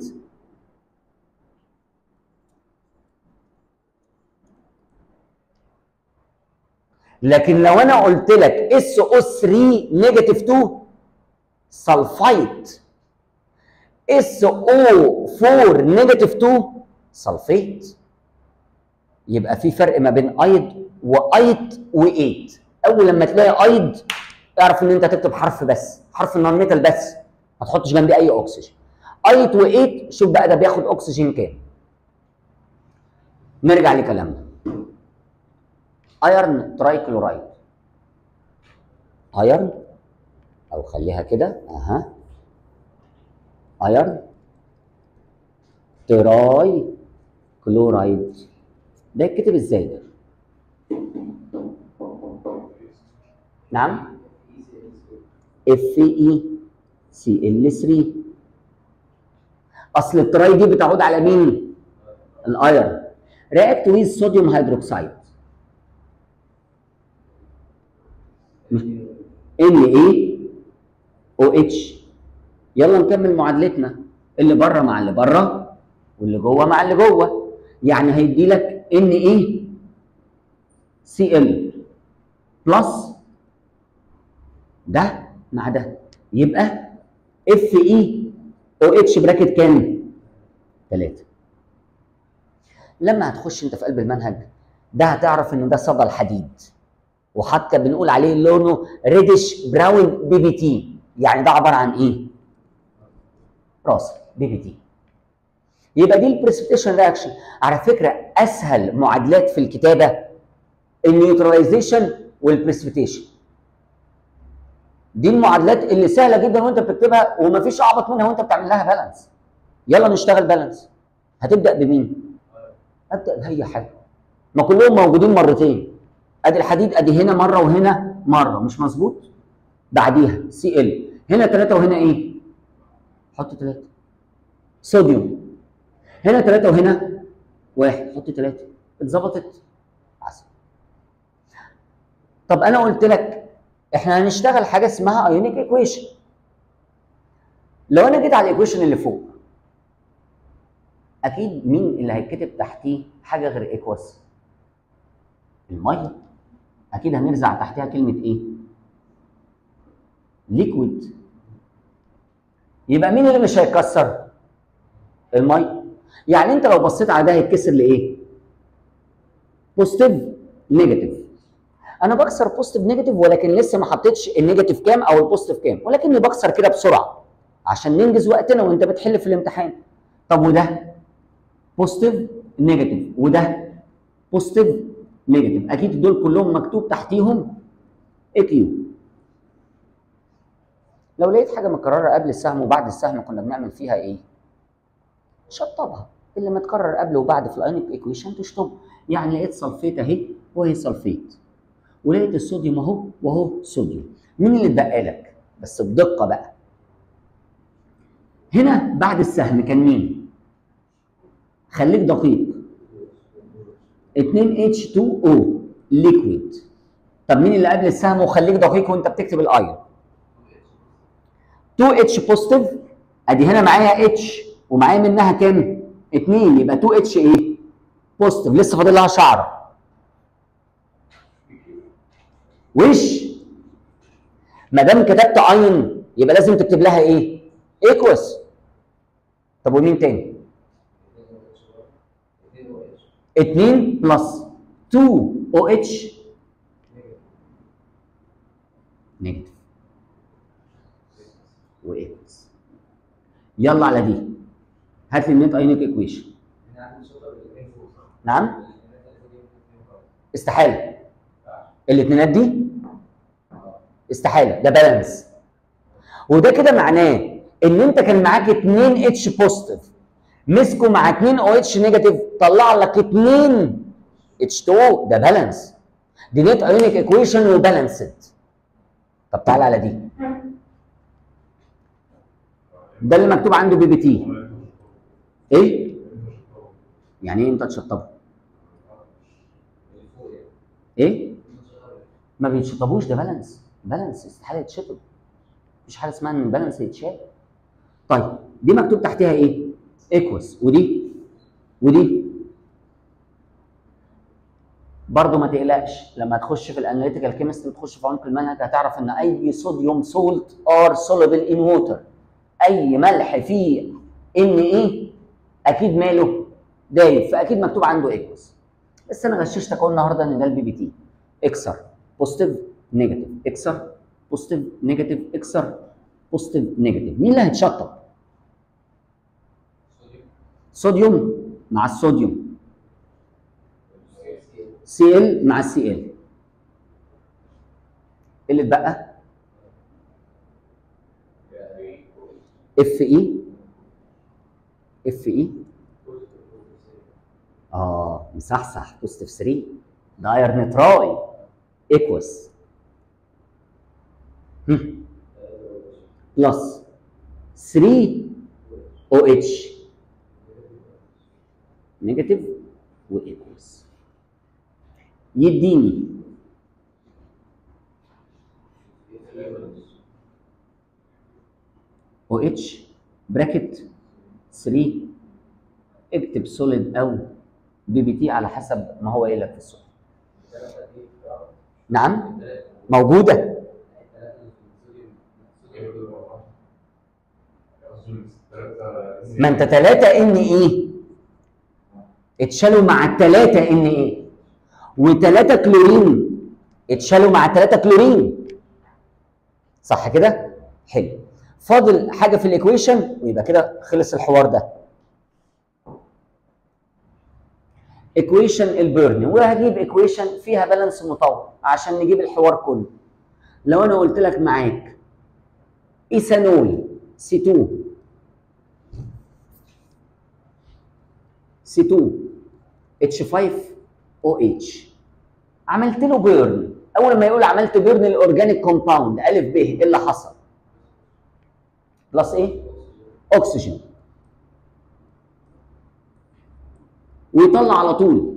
لكن لو انا قلت لك اس او 3 نيجاتيف 2 سلفايد اس او 4 نيجاتيف 2 سلفيت يبقى في فرق ما بين ايد وايت وايت اول لما تلاقي ايد اعرف ان انت تكتب حرف بس حرف النون ميتال بس ما تحطش جنبيه اي اكسجين ايت وايت شوف بقى ده بياخد اكسجين كام نرجع لكلامنا ايرن ترايكلورايد ايرن او خليها كده اها ايرن تراي كلورايد ده يتكتب ازاي ده نعم اف اي سي ال 3 اصل التراي دي بتعود على مين الايرن رياكت ويز صوديوم هيدروكسيد ان اي او اتش يلا نكمل معادلتنا اللي بره مع اللي بره واللي جوه مع اللي جوه يعني هيدي لك ان ايه سي ال بلس ده مع ده يبقى اف اي او اتش براكت كام؟ 3 لما هتخش انت في قلب المنهج ده هتعرف ان ده صدى الحديد وحتى بنقول عليه لونه ريدش براون بي بي تي يعني ده عباره عن ايه؟ راسل بي بي تي يبقى دي البريسبيتيشن رياكشن على فكره اسهل معادلات في الكتابه النيوتراليزيشن والبريسبيتيشن دي المعادلات اللي سهله جدا وانت بتكتبها ومفيش اعبط منها وانت بتعمل لها بالانس يلا نشتغل بالانس هتبدا بمين ابدا باي حاجه ما كلهم موجودين مرتين ادي الحديد ادي هنا مره وهنا مره مش مظبوط بعديها سي ال هنا ثلاثه وهنا ايه حط ثلاثه صوديوم هنا ثلاثه وهنا واحد حط ثلاثه اتظبطت عسل طب انا قلت لك احنا هنشتغل حاجه اسمها ايونيك ايكويشن لو انا جيت على الايكويشن اللي فوق اكيد مين اللي هيتكتب تحتيه حاجه غير ايكوس الميه اكيد هنرزع تحتها كلمه ايه ليكويد يبقى مين اللي مش هيتكسر الميه يعني انت لو بصيت على ده هيتكسر لايه بوزيتيف نيجاتيف انا بكسر بوزيتيف نيجاتيف ولكن لسه ما حطيتش النيجاتيف كام او البوزيتيف كام ولكني بكسر كده بسرعه عشان ننجز وقتنا وانت بتحل في الامتحان طب وده بوزيتيف نيجاتيف وده بوزيتيف نيجاتيف اكيد دول كلهم مكتوب تحتيهم اي كيو لو لقيت حاجه متكرره قبل السهم وبعد السهم كنا بنعمل فيها ايه شطبها اللي متكرر قبل وبعد في الايونيك ايكويشن تشطب يعني لقيت سلفيت اهي وهي سلفيت ولقيت الصوديوم اهو وهو صوديوم مين اللي اتبقى لك بس بدقه بقى هنا بعد السهم كان مين خليك دقيق 2 H2O ليكويد طب مين اللي قبل السهم وخليك دقيق وانت بتكتب الايون 2 H بوزيتيف ادي هنا معايا H ومعايا منها كام 2 يبقى 2 H ايه بوزيتيف لسه فاضل لها شعره وش ما دام كتبت ايون يبقى لازم تكتب لها ايه ايكوس طب ومين تاني 2 بلس 2 او اتش نيجاتيف وايكوس يلا على دي هات لي النت ايونيك ايكويشن نعم استحاله الاثنينات دي استحاله ده بالانس وده كده معناه ان انت كان معاك 2 اتش بوزيتيف مسكوا مع 2 او اتش نيجاتيف طلع لك 2 اتش 2 ده بالانس دي نت ايونيك ايكويشن وبالانسد طب تعالى على دي ده اللي مكتوب عنده بي بي تي ايه يعني ايه انت تشطبه ايه ما بيتشطبوش ده بالانس بالانس استحاله يتشطب مفيش حاجه اسمها ان بالانس يتشال طيب دي مكتوب تحتها ايه ايكوس ودي ودي برضه ما تقلقش لما تخش في الاناليتيكال كيمستري تخش في عمق المنهج هتعرف ان اي صوديوم سولت ار سوليبل ان ووتر اي ملح فيه ان ايه اكيد ماله دايب فاكيد مكتوب عنده ايكوس بس انا غششتك اهو النهارده ان ده البي بي تي اكسر بوزيتيف نيجاتيف اكسر بوزيتيف نيجاتيف اكسر بوزيتيف نيجاتيف مين اللي هيتشطب؟ صوديوم مع الصوديوم سي ال مع السي ال اللي اتبقى اف اي اف اي اه مصحصح بوزيتيف 3 ده ايرن تراي ايكوس بلس 3 او اتش نيجاتيف وايكوس يديني او اتش براكت 3 اكتب سوليد او بي بي تي على حسب ما هو قايل لك في السؤال نعم موجوده ما انت 3 ان ايه اتشالوا مع الثلاثه ان ايه وثلاثه كلورين اتشالوا مع الثلاثه كلورين صح كده حلو فاضل حاجه في الايكويشن ويبقى كده خلص الحوار ده ايكويشن البيرن وهجيب ايكويشن فيها بالانس مطور عشان نجيب الحوار كله لو انا قلت لك معاك ايثانول سي 2 سي 2 اتش 5 او اتش عملت له بيرن اول ما يقول عملت بيرن الاورجانيك كومباوند الف ب ايه اللي حصل بلس ايه اكسجين ويطلع على طول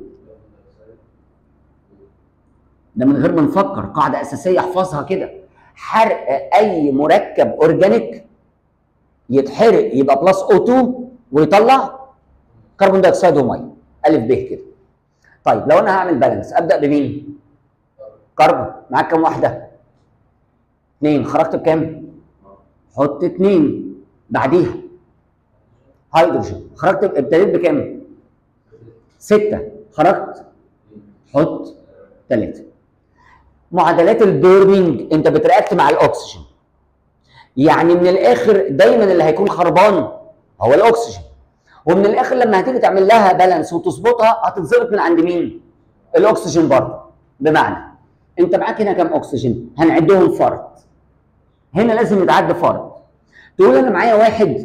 ده من غير ما نفكر قاعده اساسيه احفظها كده حرق اي مركب اورجانيك يتحرق يبقى بلس او 2 ويطلع كربون دايوكسيد وميه الف ب كده طيب لو انا هعمل بالانس ابدا بمين كربون معاك كام واحده اثنين خرجت بكام حط اثنين بعديها هيدروجين خرجت ب- ابتديت بكام ستة خرجت حط ثلاثة معادلات البيرنينج انت بترياكت مع الاكسجين يعني من الاخر دايما اللي هيكون خربان هو الاكسجين ومن الاخر لما هتيجي تعمل لها بالانس وتظبطها هتتظبط من عند مين؟ الاكسجين برضه بمعنى انت معاك هنا كام اكسجين هنعدهم فرد هنا لازم يتعد فرد تقول انا معايا واحد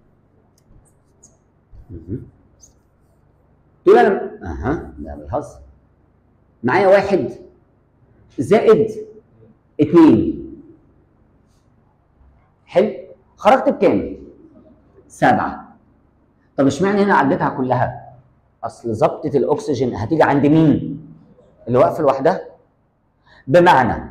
مهم. تقول انا اها ده بيهزر معايا واحد زائد اتنين حلو خرجت بكام؟ سبعة طب اشمعنى هنا عديتها كلها؟ اصل ظبطة الاكسجين هتيجي عند مين؟ اللي واقفة لوحدها بمعنى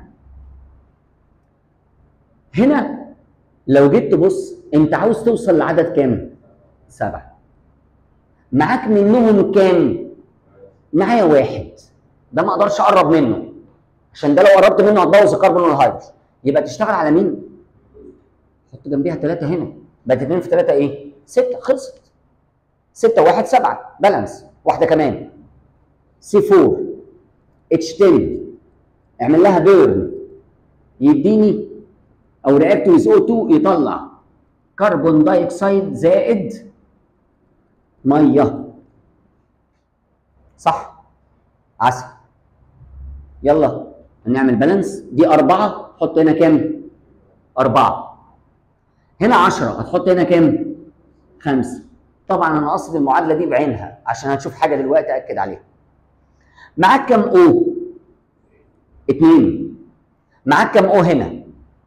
هنا لو جيت تبص انت عاوز توصل لعدد كام؟ سبعة معاك منهم كام؟ معايا واحد ده ما اقدرش اقرب منه عشان ده لو قربت منه هتبوظ الكربون والهيدروجين يبقى تشتغل على مين؟ حط جنبيها ثلاثة هنا بقت 2 في 3 ايه؟ 6 خلصت 6 1 7 بالانس واحدة كمان سي 4 اتش 10 اعمل لها بيرن يديني او رياكت ويز او 2 يطلع كربون دايوكسيد زائد ميه صح عسل يلا هنعمل بالانس دي أربعة حط هنا كام؟ أربعة هنا عشرة هتحط هنا كام؟ خمسة طبعا أنا قصد المعادلة دي بعينها عشان هنشوف حاجة دلوقتي أكد عليها معاك كام أو؟ اتنين معاك كام أو هنا؟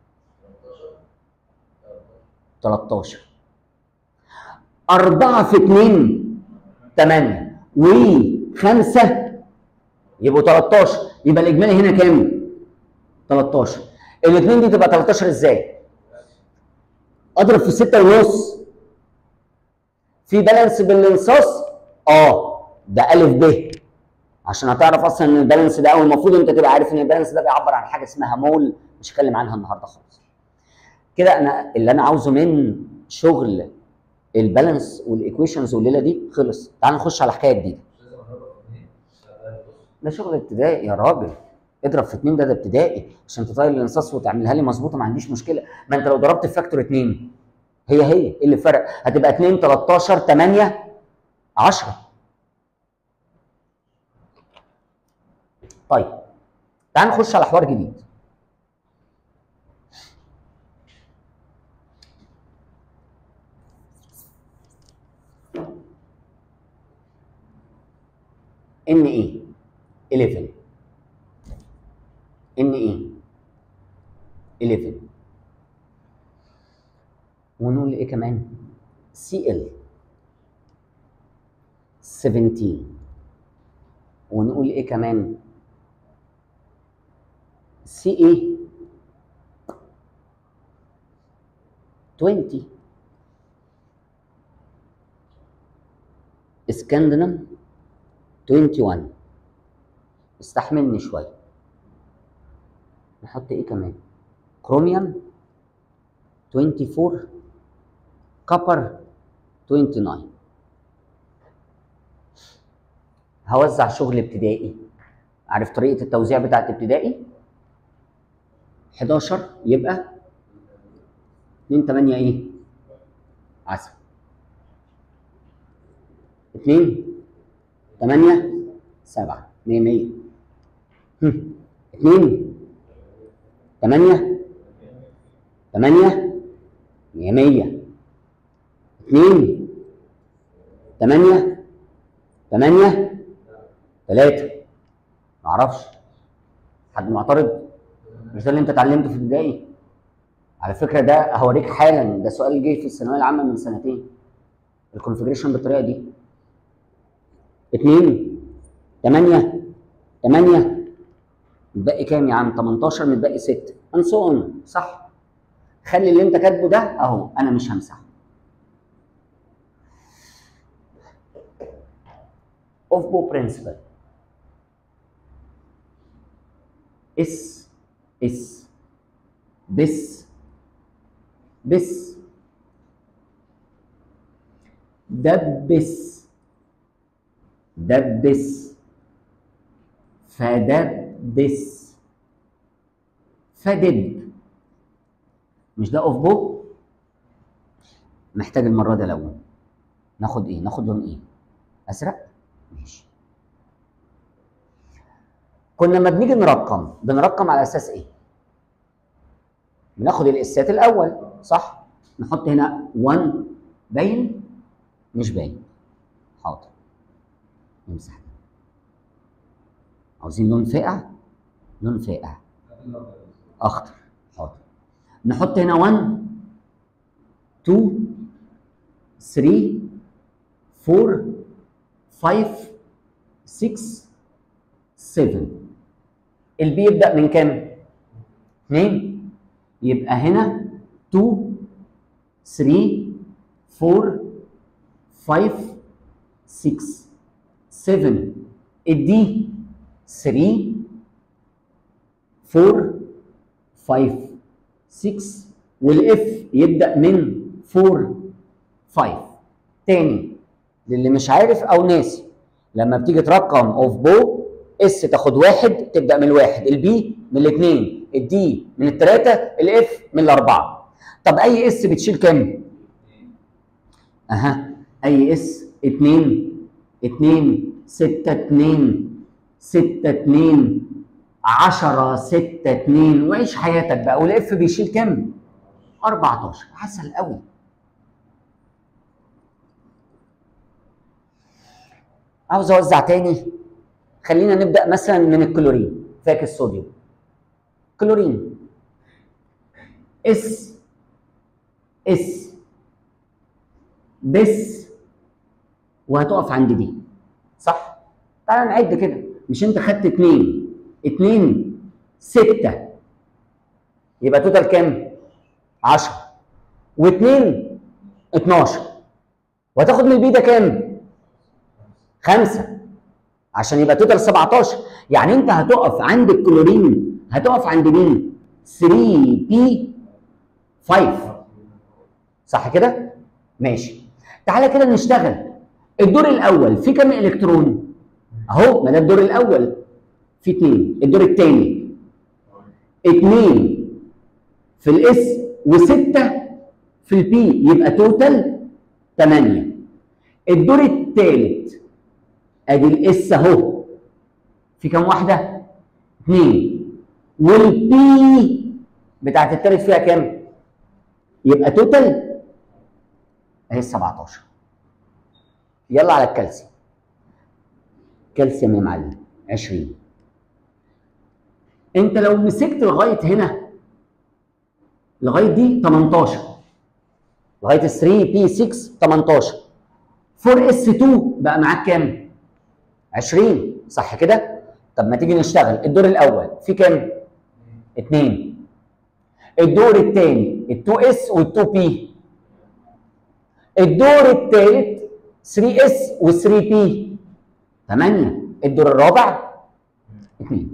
13 أربعة في اتنين تمانية وخمسة يبقوا 13 يبقى الإجمالي هنا كام؟ 13 الاثنين دي تبقى 13 ازاي؟ اضرب في 6 ونص في بالانس بالانصاص اه ده الف ب عشان هتعرف اصلا ان البالانس ده او المفروض انت تبقى عارف ان البالانس ده بيعبر عن حاجه اسمها مول مش هتكلم عنها النهارده خالص كده انا اللي انا عاوزه من شغل البالانس والايكويشنز والليله دي خلص تعال نخش على حكايه جديده ده شغل ابتدائي يا راجل اضرب في اتنين ده ده ابتدائي عشان تطير الانصاص وتعملها لي مظبوطه ما عنديش مشكله ما انت لو ضربت في فاكتور اتنين هي هي ايه اللي فرق هتبقى 2 13 8 10 طيب تعال نخش على حوار جديد ان ايه 11 ان ايه 11 ونقول ايه كمان سي ال 17 ونقول ايه كمان سي ايه 20 اسكندنم 21 استحملني شويه نحط ايه كمان كروميوم 24 كوبر 29 هوزع شغل ابتدائي عارف طريقه التوزيع بتاعت ابتدائي 11 يبقى 2 8 ايه عسل 2 8 7 100 100 2 8 8 100 100 2 8 8 3 معرفش حد معترض مش ده اللي انت اتعلمته في ابتدائي على فكره ده هوريك حالا ده سؤال جه في الثانويه العامه من سنتين الكونفجريشن بالطريقه دي 2 8 8 متبقي كام يا عم 18 متبقي 6 and so on صح خلي اللي انت كاتبه ده اهو انا مش همسحه اوف بو برنسبل اس اس بس بس دبس دبس فدبس فدب مش ده اوف بو محتاج المره دي لون ناخد ايه ناخد لون ايه ازرق ماشي كنا لما بنيجي نرقم بنرقم على اساس ايه؟ بناخد الاسات الاول صح؟ نحط هنا 1 باين مش باين حاضر نمسح ده عاوزين لون فاقع لون فاقع اخضر حاضر نحط هنا 1 2 3 4 5 6 7 البي يبدا من كام 2 يبقى هنا 2 3 4 5 6 7 الدي 3 4 5 6 والاف يبدا من 4 5 تاني للي مش عارف او ناسي لما بتيجي ترقم اوف بو اس تاخد واحد تبدا من الواحد البي من الاثنين الدي من الثلاثه الاف من الاربعه طب اي اس بتشيل كام؟ اها اي اس 2 2 6 2 6 2 10 6 2 وعيش حياتك بقى والاف بيشيل كام؟ 14 عسل قوي عاوز اوزع تاني خلينا نبدا مثلا من الكلورين فاكر الصوديوم كلورين اس اس بس وهتقف عند دي صح تعال نعد كده مش انت خدت اتنين اتنين ستة يبقى توتال كام؟ عشرة واتنين اتناشر وهتاخد من البي ده كام؟ خمسة عشان يبقى توتال 17 يعني انت هتقف عند الكلورين هتقف عند مين؟ 3 بي 5 صح كده؟ ماشي تعالى كده نشتغل الدور الاول في كام الكترون؟ اهو ما ده الدور الاول في اثنين الدور الثاني اثنين في الاس وسته في البي يبقى توتال 8 الدور الثالث ادي الاس اهو في كام واحده؟ اثنين والبي بتاعت التالت فيها كام؟ يبقى توتال اهي 17 يلا على الكالسيوم كالسيوم يا معلم 20 انت لو مسكت لغايه هنا لغايه دي 18 لغايه ال 3 بي 6 18 4 اس 2 بقى معاك كام؟ 20 صح كده؟ طب ما تيجي نشتغل الدور الاول في كام؟ 2 الدور الثاني ال 2 اس وال 2 بي الدور الثالث 3 اس وال 3 بي 8 الدور الرابع 2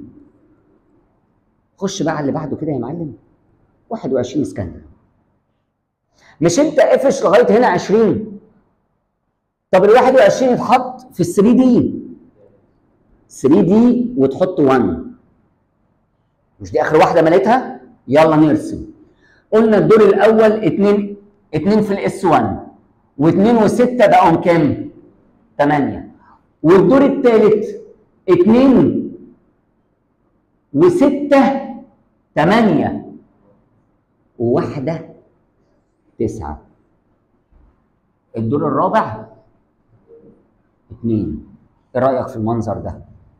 خش بقى على اللي بعده كده يا معلم 21 اسكندر مش انت قافش لغايه هنا 20 طب ال 21 يتحط في ال 3 دي 3 دي وتحط 1 مش دي اخر واحده مليتها يلا نرسم قلنا الدور الاول 2 2 في الاس 1 و2 و6 بقوا كام 8 والدور الثالث 2 و6 8 وواحده 9 الدور الرابع 2 ايه رايك في المنظر ده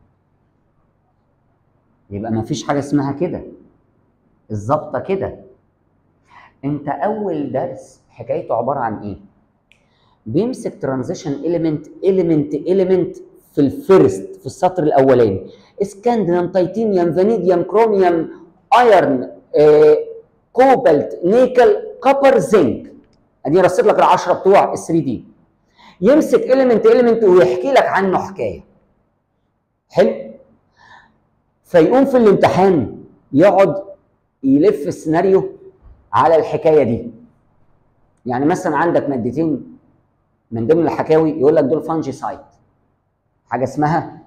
يبقى ما فيش حاجه اسمها كده الظابطه كده انت اول درس حكايته عباره عن ايه بيمسك ترانزيشن اليمنت اليمنت اليمنت في الفيرست في السطر الاولاني اسكندنم تيتانيوم فانيديوم كروميوم ايرن آه، كوبالت نيكل كوبر زنك ادي رصيت لك العشره بتوع ال 3 دي يمسك اليمنت اليمنت ويحكي لك عنه حكايه حلو فيقوم في الامتحان يقعد يلف السيناريو على الحكايه دي يعني مثلا عندك مادتين من ضمن الحكاوي يقول لك دول فانجي سايت حاجه اسمها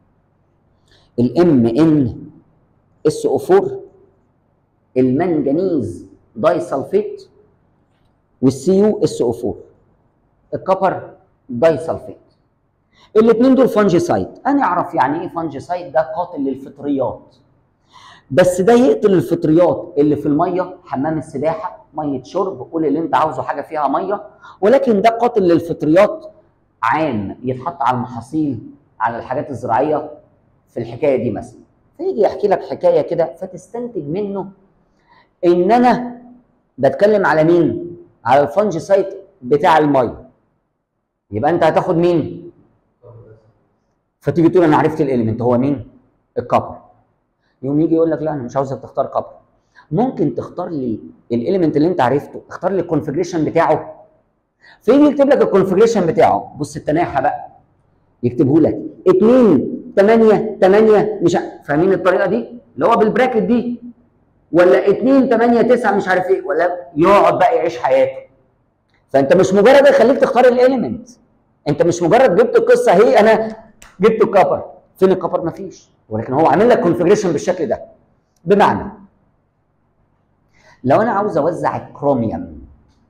الام ان اس او 4 المنجنيز داي سلفيت والسي يو اس او 4 الكبر داي سلفيت الاثنين دول فانجيسايد انا اعرف يعني ايه فانجيسايد ده قاتل للفطريات بس ده يقتل الفطريات اللي في الميه حمام السباحه ميه شرب قول اللي انت عاوزه حاجه فيها ميه ولكن ده قاتل للفطريات عام يتحط على المحاصيل على الحاجات الزراعيه في الحكايه دي مثلا فيجي يحكي لك حكايه كده فتستنتج منه ان انا بتكلم على مين؟ على الفانجيسايد بتاع الميه يبقى انت هتاخد مين؟ فتيجي تقول انا عرفت الاليمنت هو مين؟ الكبر يقوم يجي يقول لك لا انا مش عاوزك تختار كبر ممكن تختار لي الاليمنت اللي انت عرفته اختار لي الكونفجريشن بتاعه فيجي يكتب لك الكونفجريشن بتاعه بص التناحى بقى يكتبه لك 2 8 8 مش ع- فاهمين الطريقه دي اللي هو بالبراكت دي ولا 2 8 9 مش عارف ايه ولا يقعد بقى يعيش حياته فانت مش مجرد يخليك تختار الاليمنت انت مش مجرد جبت القصه هي انا جبت الكبر فين الكبر مفيش ولكن هو عامل لك كونفجريشن بالشكل ده بمعنى لو انا عاوز اوزع الكروميوم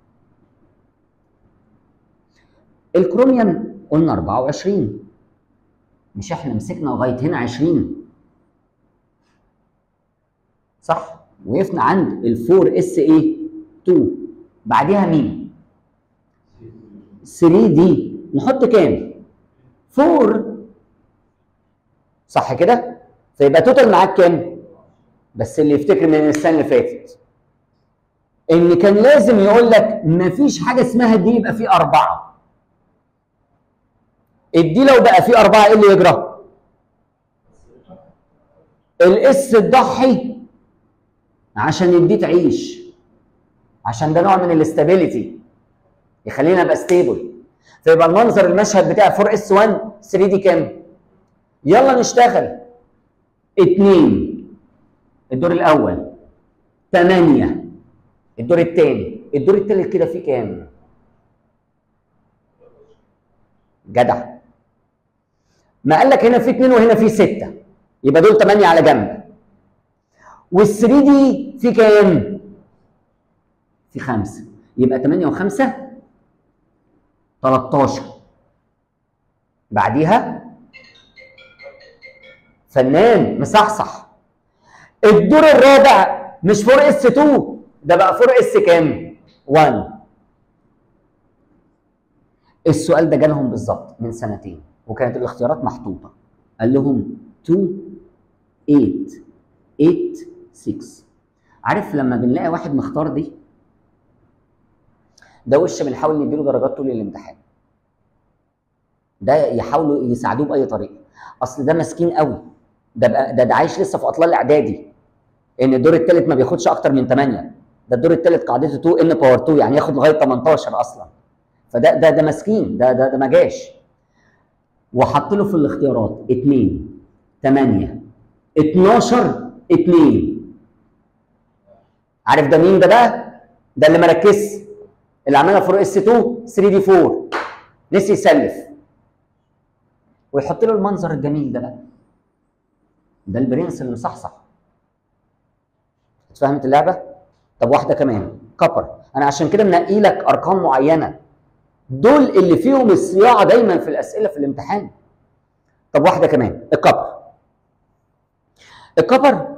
الكروميوم قلنا 24 مش احنا مسكنا لغايه هنا 20 صح وقفنا عند ال 4 اس اي 2 بعديها مين 3 دي نحط كام 4 صح كده فيبقى توتال معاك كام بس اللي يفتكر من السنه اللي فاتت ان كان لازم يقول لك مفيش حاجه اسمها دي يبقى فيه اربعه الدي لو بقى فيه اربعه ايه اللي يجرى؟ الاس تضحي عشان الدي تعيش عشان ده نوع من الاستابيليتي يخلينا ابقى ستيبل فيبقى المنظر المشهد بتاع 4 اس 1 3 دي كام؟ يلا نشتغل 2 الدور الاول 8 الدور الثاني الدور الثالث كده فيه كام؟ جدع ما قال لك هنا في اثنين وهنا في سته يبقى دول ثمانيه على جنب وال 3 دي في كام؟ في خمسه يبقى 8 و5 13 بعديها فنان مصحصح الدور الرابع مش 4 اس 2 ده بقى 4 اس كام؟ 1 السؤال ده جالهم بالظبط من سنتين وكانت الاختيارات محطوطه قال لهم 2 8 8 6 عارف لما بنلاقي واحد مختار دي ده وش بنحاول نديله درجات طول الامتحان ده يحاولوا يساعدوه باي طريقه اصل ده مسكين قوي ده بقى ده, ده عايش لسه في اطلال الاعدادي ان الدور الثالث ما بياخدش اكتر من 8 ده الدور الثالث قاعدته 2 ان باور 2 يعني ياخد لغايه 18 اصلا فده ده ده مسكين ده ده ده ما جاش وحط له في الاختيارات 2 8 12 2 عارف ده مين ده بقى؟ ده اللي ما ركزش اللي عملها 4 اس 2 3 دي 4 نسي يسلف ويحط له المنظر الجميل ده بقى ده البرنس اللي مصحصح اتفهمت اللعبه؟ طب واحده كمان كبر انا عشان كده منقي لك ارقام معينه دول اللي فيهم الصياعه دايما في الاسئله في الامتحان طب واحده كمان الكبر الكبر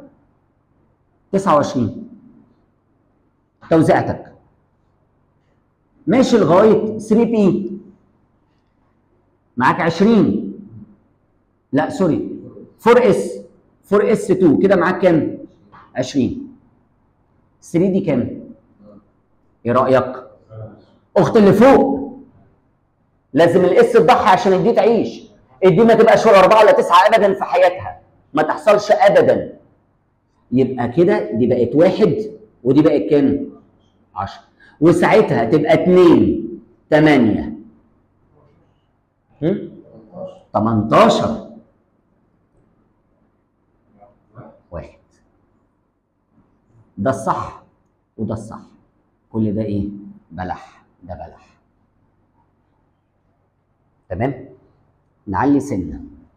29 توزيعتك ماشي لغايه 3 بي معاك 20 لا سوري 4 اس 4 اس 2 كده معاك كام 20 3 دي كام ايه رايك اخت اللي فوق لازم الاس تضحي عشان الدي تعيش الدي ما تبقاش ولا اربعه ولا تسعه ابدا في حياتها ما تحصلش ابدا يبقى كده دي بقت واحد ودي بقت كام؟ 10 وساعتها تبقى 2 8 18 واحد ده الصح وده الصح كل ده ايه؟ بلح ده بلح تمام؟ نعلي سنه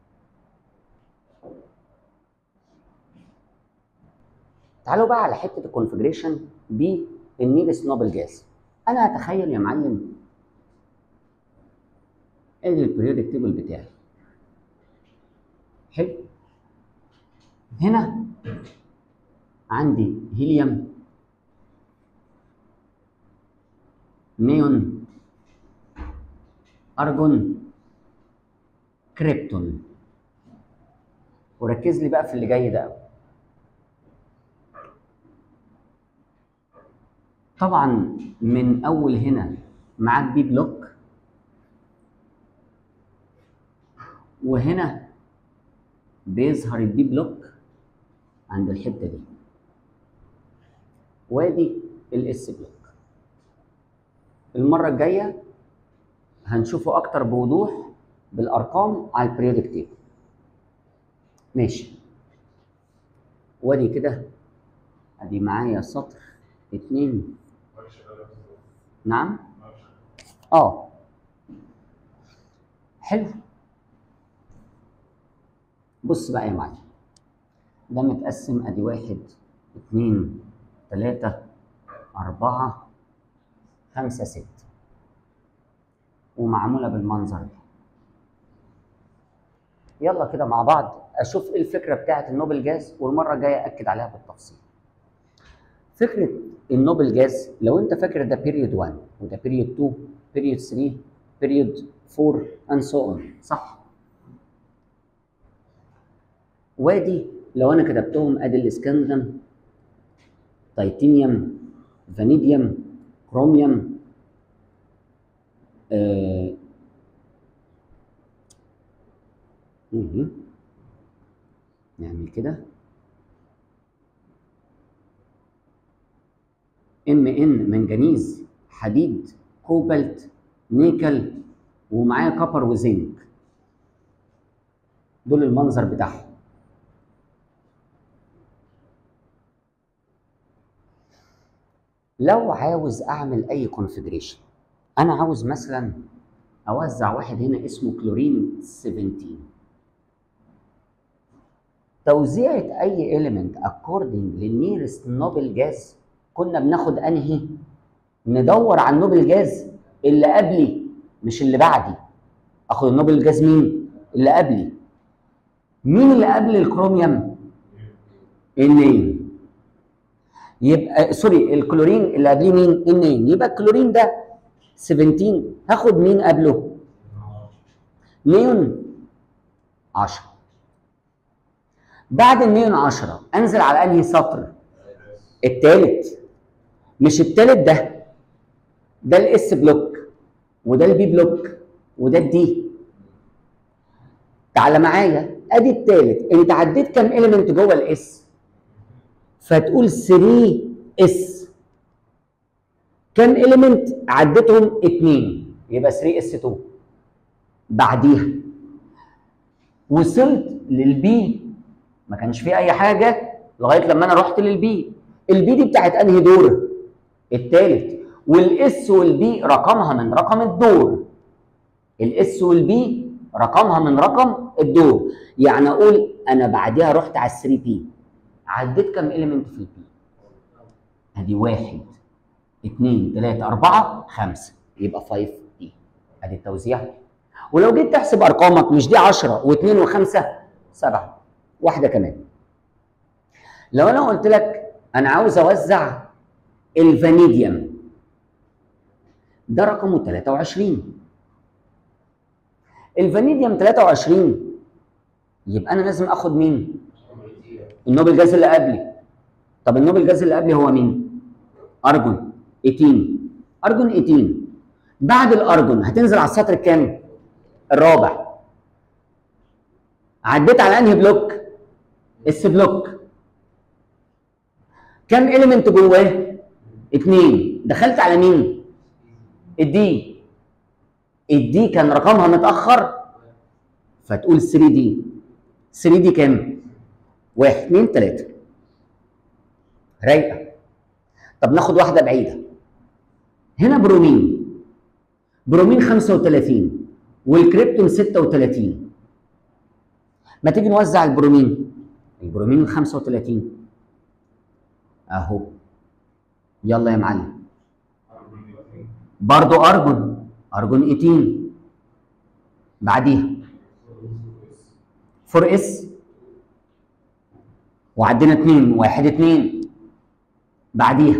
تعالوا بقى على حته الكونفجريشن بالنيرس نوبل جاز انا هتخيل يا معلم ادي البريودك تيبل بتاعي حلو هنا عندي هيليوم نيون ارجون كريبتون وركز لي بقى في اللي جاي ده قوي طبعا من اول هنا معاك بي بلوك وهنا بيظهر الدي بلوك عند الحته دي وادي الاس بلوك المره الجايه هنشوفه اكتر بوضوح بالارقام على البريودك تيبل ماشي وادي كده ادي معايا سطر اتنين ماشي ده نفسه. نعم ماشي. اه حلو بص بقى يا معلم ده متقسم ادي واحد اتنين تلاتة أربعة خمسة ستة ومعمولة بالمنظر ده يلا كده مع بعض أشوف إيه الفكرة بتاعت النوبل جاز والمرة الجاية أكد عليها بالتفصيل فكرة النوبل جاز لو أنت فاكر ده بيريود 1 وده بيريود 2 بيريود 3 بيريود 4 and so on صح؟ وادي لو انا كتبتهم ادي الاسكندم تيتانيوم فانيديوم كروميوم آه مهم. نعمل كده ام ان منجنيز حديد كوبالت نيكل ومعاه كبر وزنك دول المنظر بتاعهم لو عاوز اعمل اي كونفجريشن انا عاوز مثلا اوزع واحد هنا اسمه كلورين 17 توزيعة اي element according للنيرست نوبل جاز كنا بناخد انهي ندور على النوبل جاز اللي قبلي مش اللي بعدي اخد النوبل جاز مين اللي قبلي مين اللي قبل الكروميوم النين يبقى سوري الكلورين اللي قبليه مين النين يبقى الكلورين ده 17 هاخد مين قبله نيون 10 بعد النيون 10 انزل على انهي سطر التالت مش التالت ده ده الاس بلوك وده البي بلوك وده الدي تعالى معايا ادي التالت انت عديت كام اليمنت جوه الاس فتقول 3 اس كام اليمنت عديتهم 2 يبقى 3 اس 2 بعديها وصلت للبي ما كانش فيه اي حاجه لغايه لما انا رحت للبي البي دي بتاعت انهي دور التالت والاس والبي رقمها من رقم الدور الاس والبي رقمها من رقم الدور يعني اقول انا بعديها رحت على 3 بي عديت كام اليمنت في البي ادي واحد اثنين ثلاثة أربعة خمسة يبقى 5 دي ادي التوزيع ولو جيت تحسب ارقامك مش دي 10 واثنين وخمسة سبعة واحدة كمان لو انا قلت لك انا عاوز اوزع الفانيديوم ده رقمه 23 الفانيديوم 23 يبقى انا لازم اخد مين النوبل جاز اللي قبلي طب النوبل جاز اللي قبلي هو مين ارجون 18 ارجون 18 بعد الارجون هتنزل على السطر الكام الرابع عديت على انهي بلوك اس بلوك كام اليمنت جواه اتنين دخلت على مين الدي الدي كان رقمها متاخر فتقول 3 دي 3 دي كام واحد اتنين تلاته رايقه طب ناخد واحده بعيده هنا برومين برومين 35 والكريبتون 36 ما تيجي نوزع البرومين البرومين ال 35 اهو يلا يا معلم برضو ارجون ارجون 18 بعديها 4 اس وعدينا 2 1 2 بعديها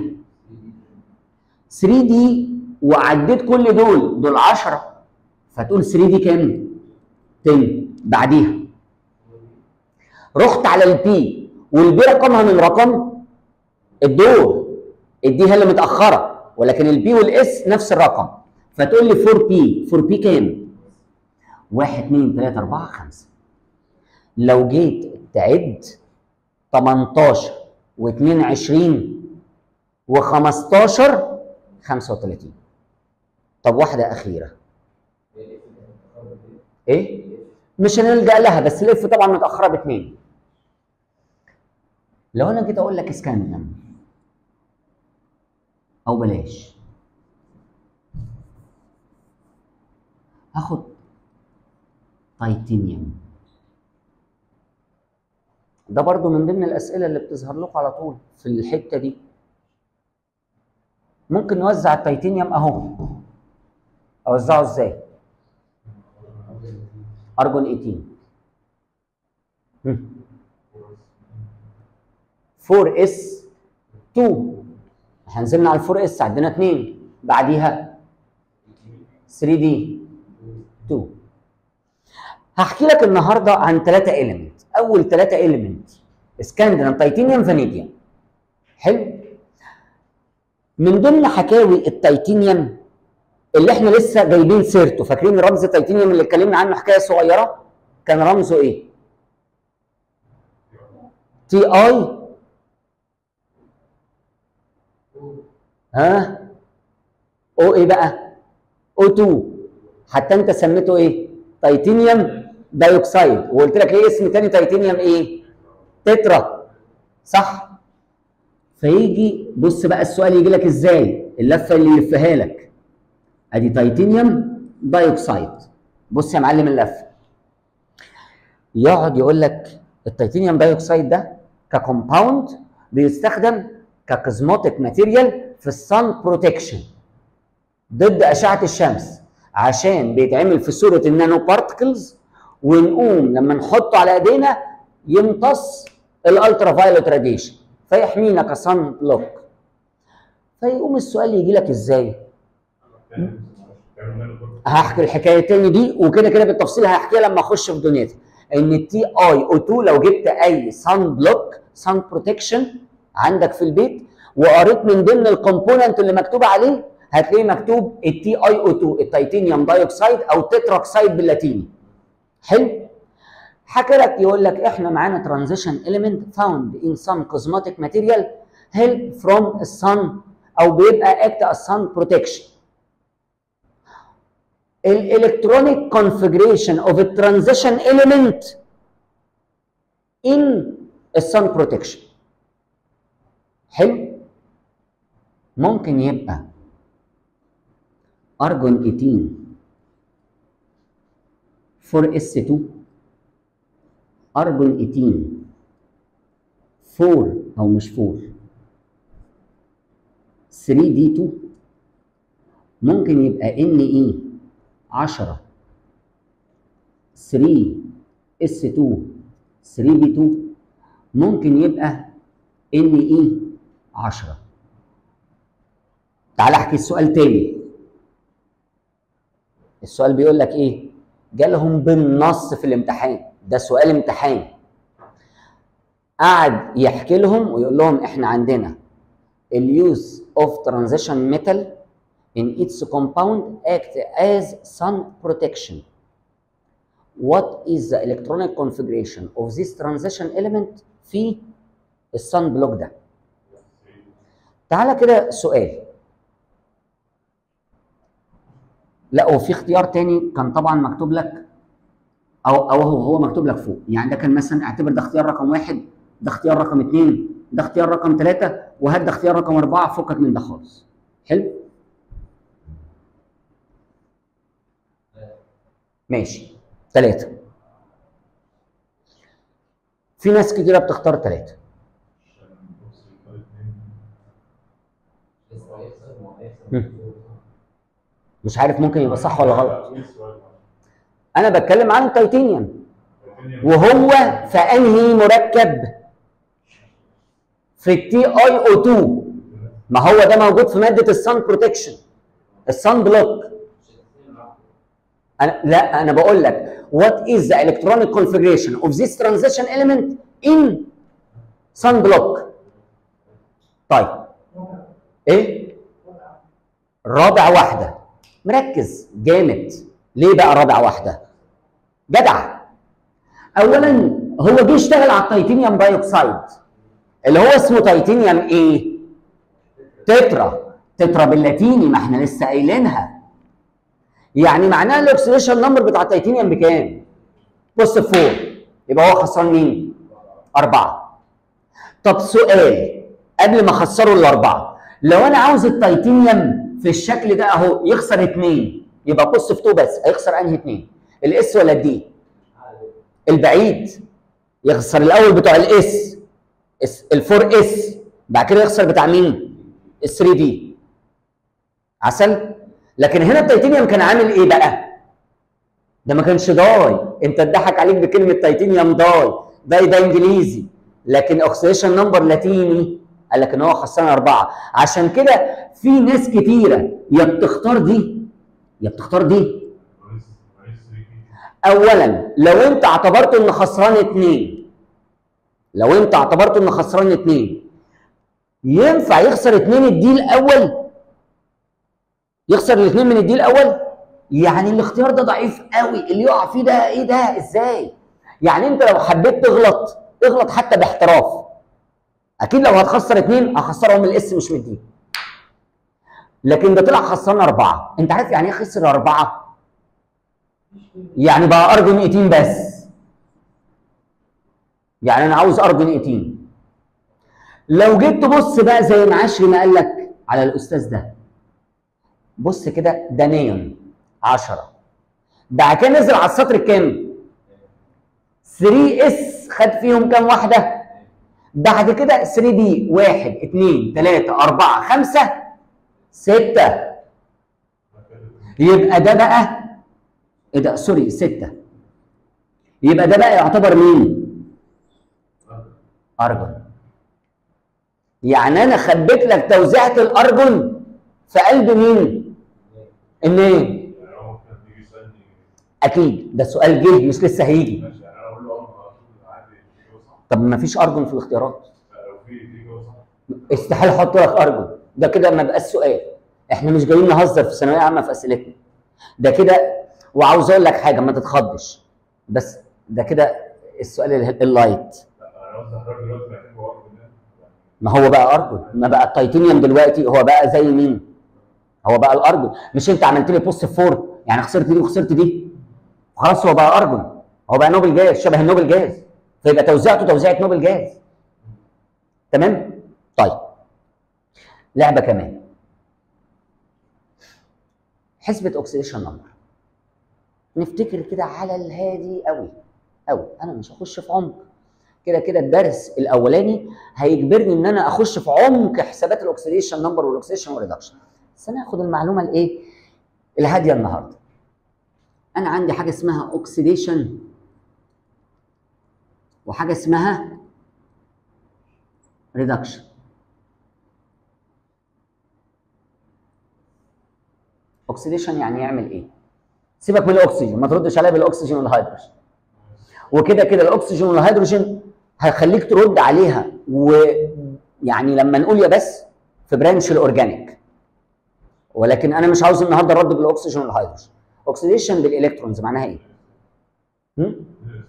3 دي وعديت كل دول دول 10 فتقول 3 دي كام؟ 10 بعديها رحت على البي والبي رقمها من رقم الدور الدي هي اللي متاخره ولكن البي والاس نفس الرقم فتقول لي 4 بي 4 بي كام؟ 1 2 3 4 5 لو جيت تعد 18 و22 و15 35 طب واحده اخيره ايه؟ مش هنلجا لها بس الاف طبعا متاخره باثنين لو انا جيت اقول لك اسكندم او بلاش هاخد تيتانيوم ده برضو من ضمن الاسئله اللي بتظهر لكم على طول في الحته دي ممكن نوزع التيتانيوم اهو اوزعه ازاي ارجون 18 هم. 4 اس 2 احنا نزلنا على 4 اس عندنا 2 بعديها 3 دي 2 هحكي لك النهارده عن ثلاثة اليمنت اول ثلاثة اليمنت اسكندران تيتانيوم فانيديوم حلو من ضمن حكاوي التيتانيوم اللي احنا لسه جايبين سيرته فاكرين رمز التيتانيوم اللي اتكلمنا عنه حكايه صغيره كان رمزه ايه تي اي ها او ايه بقى او 2 حتى انت سميته ايه تيتانيوم دايوكسيد وقلت لك ايه اسم تاني تيتانيوم ايه تترا صح فيجي بص بقى السؤال يجي لك ازاي اللفه اللي يلفها لك ادي تيتانيوم دايوكسيد بص يا معلم اللفه يقعد يقول لك التيتانيوم دايوكسيد ده ككومباوند بيستخدم ككوزموتيك ماتيريال في السان بروتكشن ضد اشعه الشمس عشان بيتعمل في صوره النانو بارتكلز ونقوم لما نحطه على ايدينا يمتص الالترا فايولت راديشن فيحمينا كصن بلوك فيقوم السؤال يجي لك ازاي؟ هحكي الحكايه تاني دي وكده كده بالتفصيل هحكيها لما اخش في دنيتي ان التي اي او 2 لو جبت اي سان بلوك سان بروتكشن عندك في البيت وقريت من ضمن الكومبوننت اللي مكتوب عليه هتلاقيه مكتوب التي اي او 2 التيتانيوم دايوكسيد او تتراكسيد باللاتيني حلو حكى لك يقول لك احنا معانا ترانزيشن element found in some cosmetic material help from the sun او بيبقى act as sun protection الالكترونيك configuration of a transition element in a sun protection حلو ممكن يبقى ارجون 18 4 اس 2 ارجون 18 4 او مش 4 3 دي 2 ممكن يبقى ان اي 10 3 اس 2 3 بي 2 ممكن يبقى ان اي 10 تعال احكي السؤال تاني السؤال بيقول لك ايه جالهم بالنص في الامتحان ده سؤال امتحان قعد يحكي لهم ويقول لهم احنا عندنا اليوز اوف ترانزيشن ميتال in its compound act as sun protection what is the electronic configuration of this transition element في السن بلوك ده تعالى كده سؤال لا وفي اختيار تاني كان طبعا مكتوب لك او او هو هو مكتوب لك فوق يعني ده كان مثلا اعتبر ده اختيار رقم واحد ده اختيار رقم اثنين ده اختيار رقم ثلاثة وهات ده اختيار رقم أربعة فكك من ده خالص حلو ماشي ثلاثة في ناس كتيرة بتختار ثلاثة مش عارف ممكن يبقى صح ولا غلط انا بتكلم عن التيتانيوم وهو في انهي مركب في التي اي او 2 ما هو ده موجود في ماده السان بروتكشن السان بلوك أنا لا انا بقول لك what is the electronic configuration of this transition element in sun block طيب ايه رابع واحده مركز جامد ليه بقى رابع واحده جدع اولا هو جه يشتغل على التيتانيوم دايوكسيد اللي هو اسمه تيتانيوم ايه تترا تترا باللاتيني ما احنا لسه قايلينها يعني معناها الاكسيديشن نمبر بتاع التيتانيوم بكام؟ بص فوق يبقى هو خسران مين؟ أربعة. طب سؤال قبل ما اخسره الأربعة لو أنا عاوز التيتانيوم في الشكل ده أهو يخسر اتنين يبقى بص في تو بس هيخسر أنهي اتنين؟ الإس ولا الدي؟ البعيد يخسر الأول بتوع الإس الفور إس بعد كده يخسر بتاع مين؟ ال 3 دي عسل لكن هنا التيتانيوم كان عامل ايه بقى؟ ده ما كانش داي انت اتضحك عليك بكلمه تيتانيوم داي داي ده انجليزي لكن اوكسيديشن نمبر لاتيني قال لك ان هو خسران اربعه عشان كده في ناس كتيره يا بتختار دي يا بتختار دي اولا لو انت اعتبرت ان خسران اتنين لو انت اعتبرت ان خسران اتنين ينفع يخسر اتنين الدي الاول يخسر الاثنين من الدي الاول يعني الاختيار ده ضعيف قوي اللي يقع فيه ده ايه ده ازاي يعني انت لو حبيت تغلط اغلط حتى باحتراف اكيد لو هتخسر اثنين هخسرهم من الاس مش من الدي لكن ده طلع خسران اربعه انت عارف يعني ايه خسر اربعه يعني بقى ارجن 18 بس يعني انا عاوز ارجن 18 لو جيت تبص بقى زي ما عشري ما قال لك على الاستاذ ده بص كده ده نيون 10 بعد كده نزل على السطر الكام 3 اس خد فيهم كام واحده بعد كده 3 دي 1 2 3 4 5 6 يبقى ده بقى ايه ده سوري 6 يبقى ده بقى يعتبر مين ارجون يعني انا خبيت لك توزيعه الارجون في قلب مين النيم اكيد ده سؤال جه مش لسه هيجي طب ما فيش ارجون في الاختيارات استحاله احط لك ارجون ده كده ما بقاش سؤال احنا مش جايين نهزر في ثانويه عامه في اسئلتنا ده كده وعاوز اقول لك حاجه ما تتخضش بس ده كده السؤال ال- اللايت ما هو بقى ارجون ما بقى التيتانيوم دلوقتي هو بقى زي مين هو بقى الارجون مش انت عملت لي بوست فور يعني خسرت دي وخسرت دي خلاص هو بقى ارجون هو بقى نوبل جاز شبه النوبل جاز فيبقى توزيعته توزيعه نوبل جاز تمام طيب لعبه كمان حسبة اوكسيديشن نمبر نفتكر كده على الهادي قوي قوي انا مش هخش في عمق كده كده الدرس الاولاني هيجبرني ان انا اخش في عمق حسابات الاكسيديشن نمبر والاكسيديشن والريدكشن بس انا هاخد المعلومه الايه الهاديه النهارده انا عندي حاجه اسمها اوكسيديشن وحاجه اسمها ريدكشن اوكسيديشن يعني يعمل ايه سيبك من الاكسجين ما تردش عليا بالاكسجين والهيدروجين وكده كده الاكسجين والهيدروجين هيخليك ترد عليها ويعني لما نقول يا بس في برانش الاورجانيك ولكن انا مش عاوز النهارده الرد بالاكسجين والهيدروجين اوكسيديشن بالالكترونز معناها ايه هم؟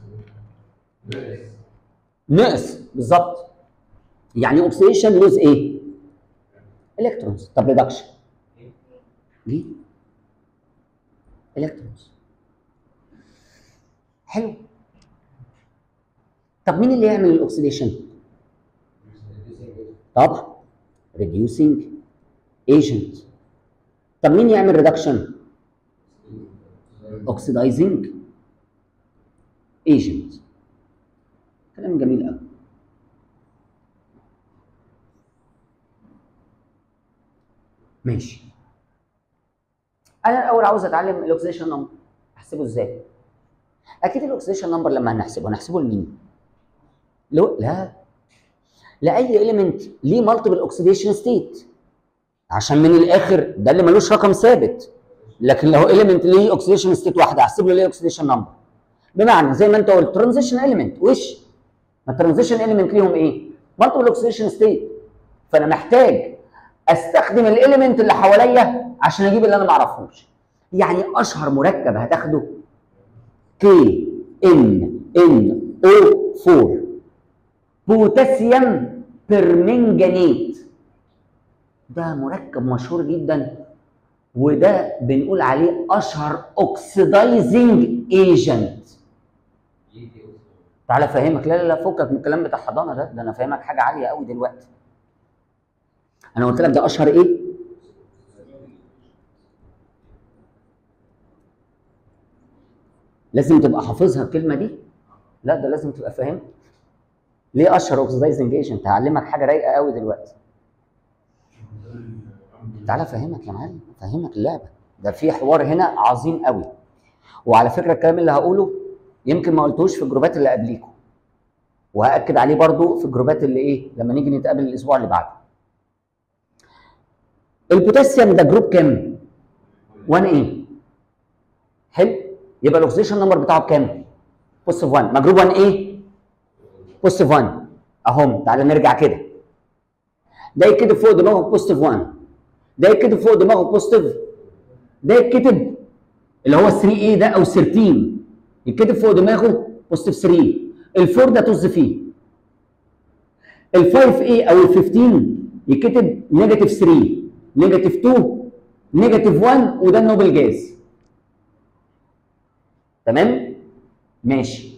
نقص بالظبط يعني اوكسيديشن لوز ايه الكترونز طب ريدكشن ليه الكترونز حلو طب مين اللي يعمل الاكسيديشن طبعا reducing agent طب مين يعمل ريدكشن oxidizing agent كلام جميل قوي ماشي انا الاول عاوز اتعلم الاكسيديشن نمبر احسبه ازاي اكيد الاكسيديشن نمبر لما هنحسبه هنحسبه لمين؟ لو لا لاي اليمنت ليه مالتيبل اوكسيديشن ستيت عشان من الاخر ده اللي ملوش رقم ثابت لكن لو اليمنت ليه اوكسيديشن ستيت واحده احسب له ليه اوكسيديشن نمبر بمعنى زي ما انت قلت ترانزيشن اليمنت وش ما الترانزيشن اليمنت ليهم ايه؟ مالتيبل اوكسيديشن ستيت فانا محتاج استخدم الاليمنت اللي حواليا عشان اجيب اللي انا ما اعرفوش يعني اشهر مركب هتاخده كي ان ان او 4 بوتاسيوم بيرمنجانيت ده مركب مشهور جدا وده بنقول عليه اشهر اوكسيدايزنج ايجنت تعالى افهمك لا لا لا فكك من الكلام بتاع حضانه ده ده انا فاهمك حاجه عاليه قوي دلوقتي انا قلت لك ده اشهر ايه لازم تبقى حافظها الكلمه دي لا ده لازم تبقى فاهم ليه اشهر اوكسيدايزنج ايجنت هعلمك حاجه رايقه قوي دلوقتي تعالى افهمك يا معلم افهمك اللعبه ده في حوار هنا عظيم قوي وعلى فكره الكلام اللي هقوله يمكن ما قلتوش في الجروبات اللي قبليكم وهاكد عليه برضو في الجروبات اللي ايه لما نيجي نتقابل الاسبوع اللي بعده البوتاسيوم ده جروب كام 1 ايه حلو يبقى الاكسجين نمبر بتاعه بكام بوزيتيف 1 ما جروب 1 ايه بوزيتيف 1 اهم تعالى نرجع كده ده يتكتب فوق دماغه بوزيتيف 1 ده يتكتب فوق دماغه بوزيتيف ده يتكتب اللي هو 3 ايه ده او 13 يتكتب فوق دماغه بوزيتيف 3 الفور ده طز فيه ال 5 ايه او ال 15 يتكتب نيجاتيف 3 نيجاتيف 2 نيجاتيف 1 وده النوبل جاز تمام ماشي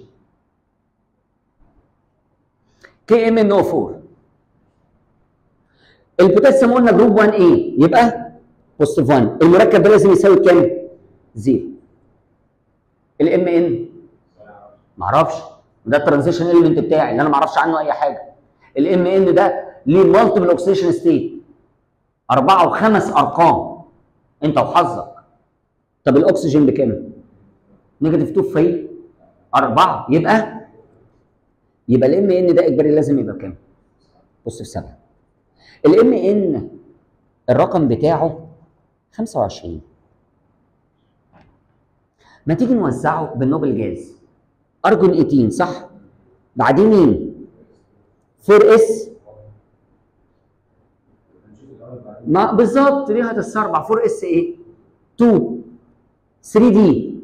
كي ام ان او 4 البوتاسيوم قلنا جروب 1 ايه يبقى بوزيتيف 1 المركب ده لازم يساوي كام؟ زيرو الام ان معرفش ده الترانزيشن اليمنت بتاعي اللي انا ما اعرفش عنه اي حاجه الام ان ده ليه مالتيبل اوكسيديشن ستيت اربعه وخمس ارقام انت وحظك طب الاكسجين بكام؟ نيجاتيف 2 في 4 يبقى يبقى الام ان ده اجباري لازم يبقى كام؟ بص في 7 الام ان الرقم بتاعه 25 ما تيجي نوزعه بالنوبل جاز ارجون 18 صح بعدين مين 4 اس ما بالظبط ليه هتستربع 4 اس ايه 2 3 دي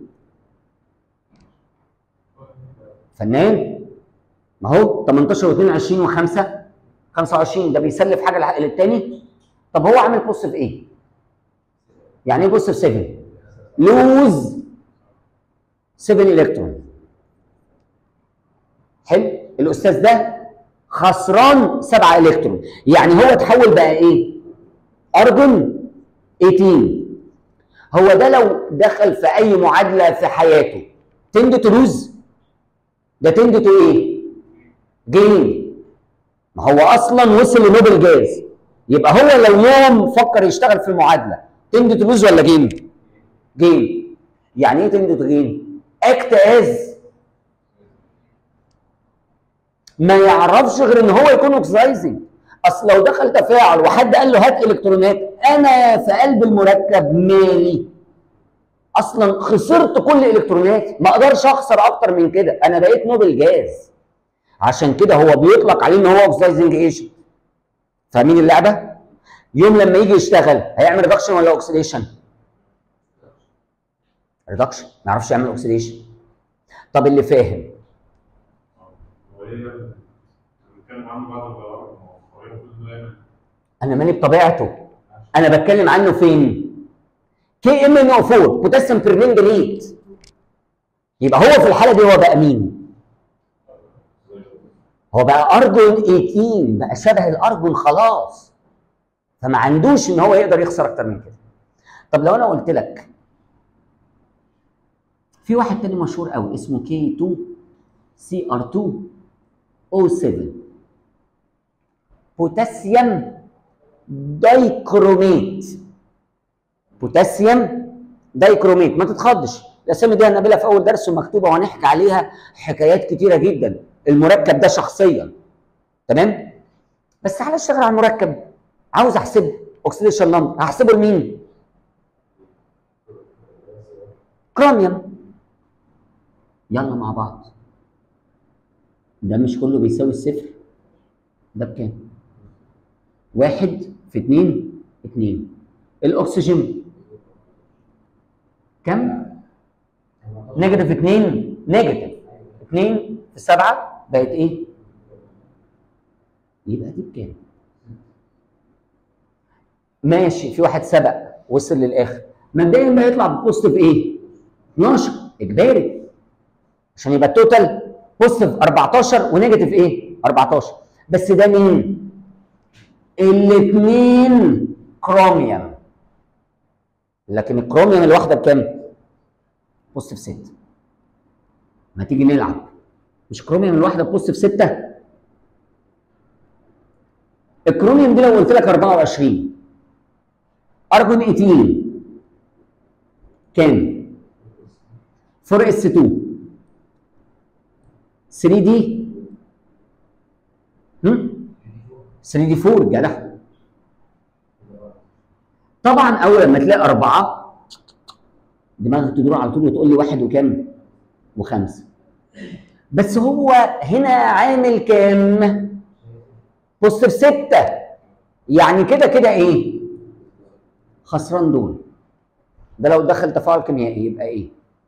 فنان ما هو 18 و2 20 و5 25 ده بيسلف حاجه للتاني طب هو عامل بوزيتيف ايه؟ يعني ايه بوزيتيف 7 لوز 7 الكترون حلو الاستاذ ده خسران 7 الكترون يعني هو اتحول بقى ايه؟ ارجون 18 هو ده لو دخل في اي معادله في حياته تند تو لوز ده تند تو ايه؟ جين ما هو اصلا وصل لنوبل جاز يبقى هو لو يوم فكر يشتغل في المعادله تند تو لوز ولا جين؟ جين يعني ايه تند تو جين؟ اكت از ما يعرفش غير ان هو يكون اوكسايزنج اصل لو دخل تفاعل وحد قال له هات الكترونات انا في قلب المركب مالي اصلا خسرت كل الالكترونات ما اقدرش اخسر اكتر من كده انا بقيت نوبل جاز عشان كده هو بيطلق عليه ان هو اوكسايزنج ايجنت فاهمين اللعبه يوم لما يجي يشتغل هيعمل ريدكشن ولا اوكسيديشن ريدكشن ما يعرفش يعمل اوكسيديشن طب اللي فاهم هو ايه بقى؟ بنتكلم عنه بعد الغرار هو كل دايما انا مالي بطبيعته انا بتكلم عنه فين كي ام ان او 4 بوتاسيوم بيرمنجانيت يبقى هو في الحاله دي هو بقى مين هو بقى ارجون 18 بقى شبه الارجون خلاص فما عندوش ان هو يقدر يخسر اكتر من كده طب لو انا قلت لك في واحد تاني مشهور قوي اسمه كي 2 سي ار 2 او 7 بوتاسيوم دايكروميت بوتاسيوم دايكروميت ما تتخضش الاسامي دي هنقابلها في اول درس ومكتوبه وهنحكي عليها حكايات كتيره جدا المركب ده شخصيا تمام بس تعالى اشتغل على المركب عاوز احسبه اوكسيديشن نمبر هحسبه لمين كروميوم يلا مع بعض ده مش كله بيساوي الصفر ده بكام واحد في اتنين اتنين الاكسجين كم نيجاتيف اتنين نيجاتيف اتنين في سبعة بقت ايه يبقى دي بكام ماشي في واحد سبق وصل للاخر مبدئيا بقى يطلع بوزيتيف ايه 12 اجباري عشان يبقى التوتال بوزيتيف 14 ونيجاتيف ايه 14 بس ده مين الاثنين كروميوم لكن الكروميوم الواحده بكام بوزيتيف 6 ما تيجي نلعب مش كروميوم الواحده بوزيتيف 6 الكروميوم دي لو قلت لك 24 ارجون 18 كام 4 اس 2 3 دي هم 3 دي 4 جدع طبعا اول لما تلاقي اربعه دماغك تدور على طول وتقول لي واحد وكام وخمسه بس هو هنا عامل كام بوزيتيف ستة يعني كده كده ايه خسران دول ده لو دخل تفاعل كيميائي يبقى ايه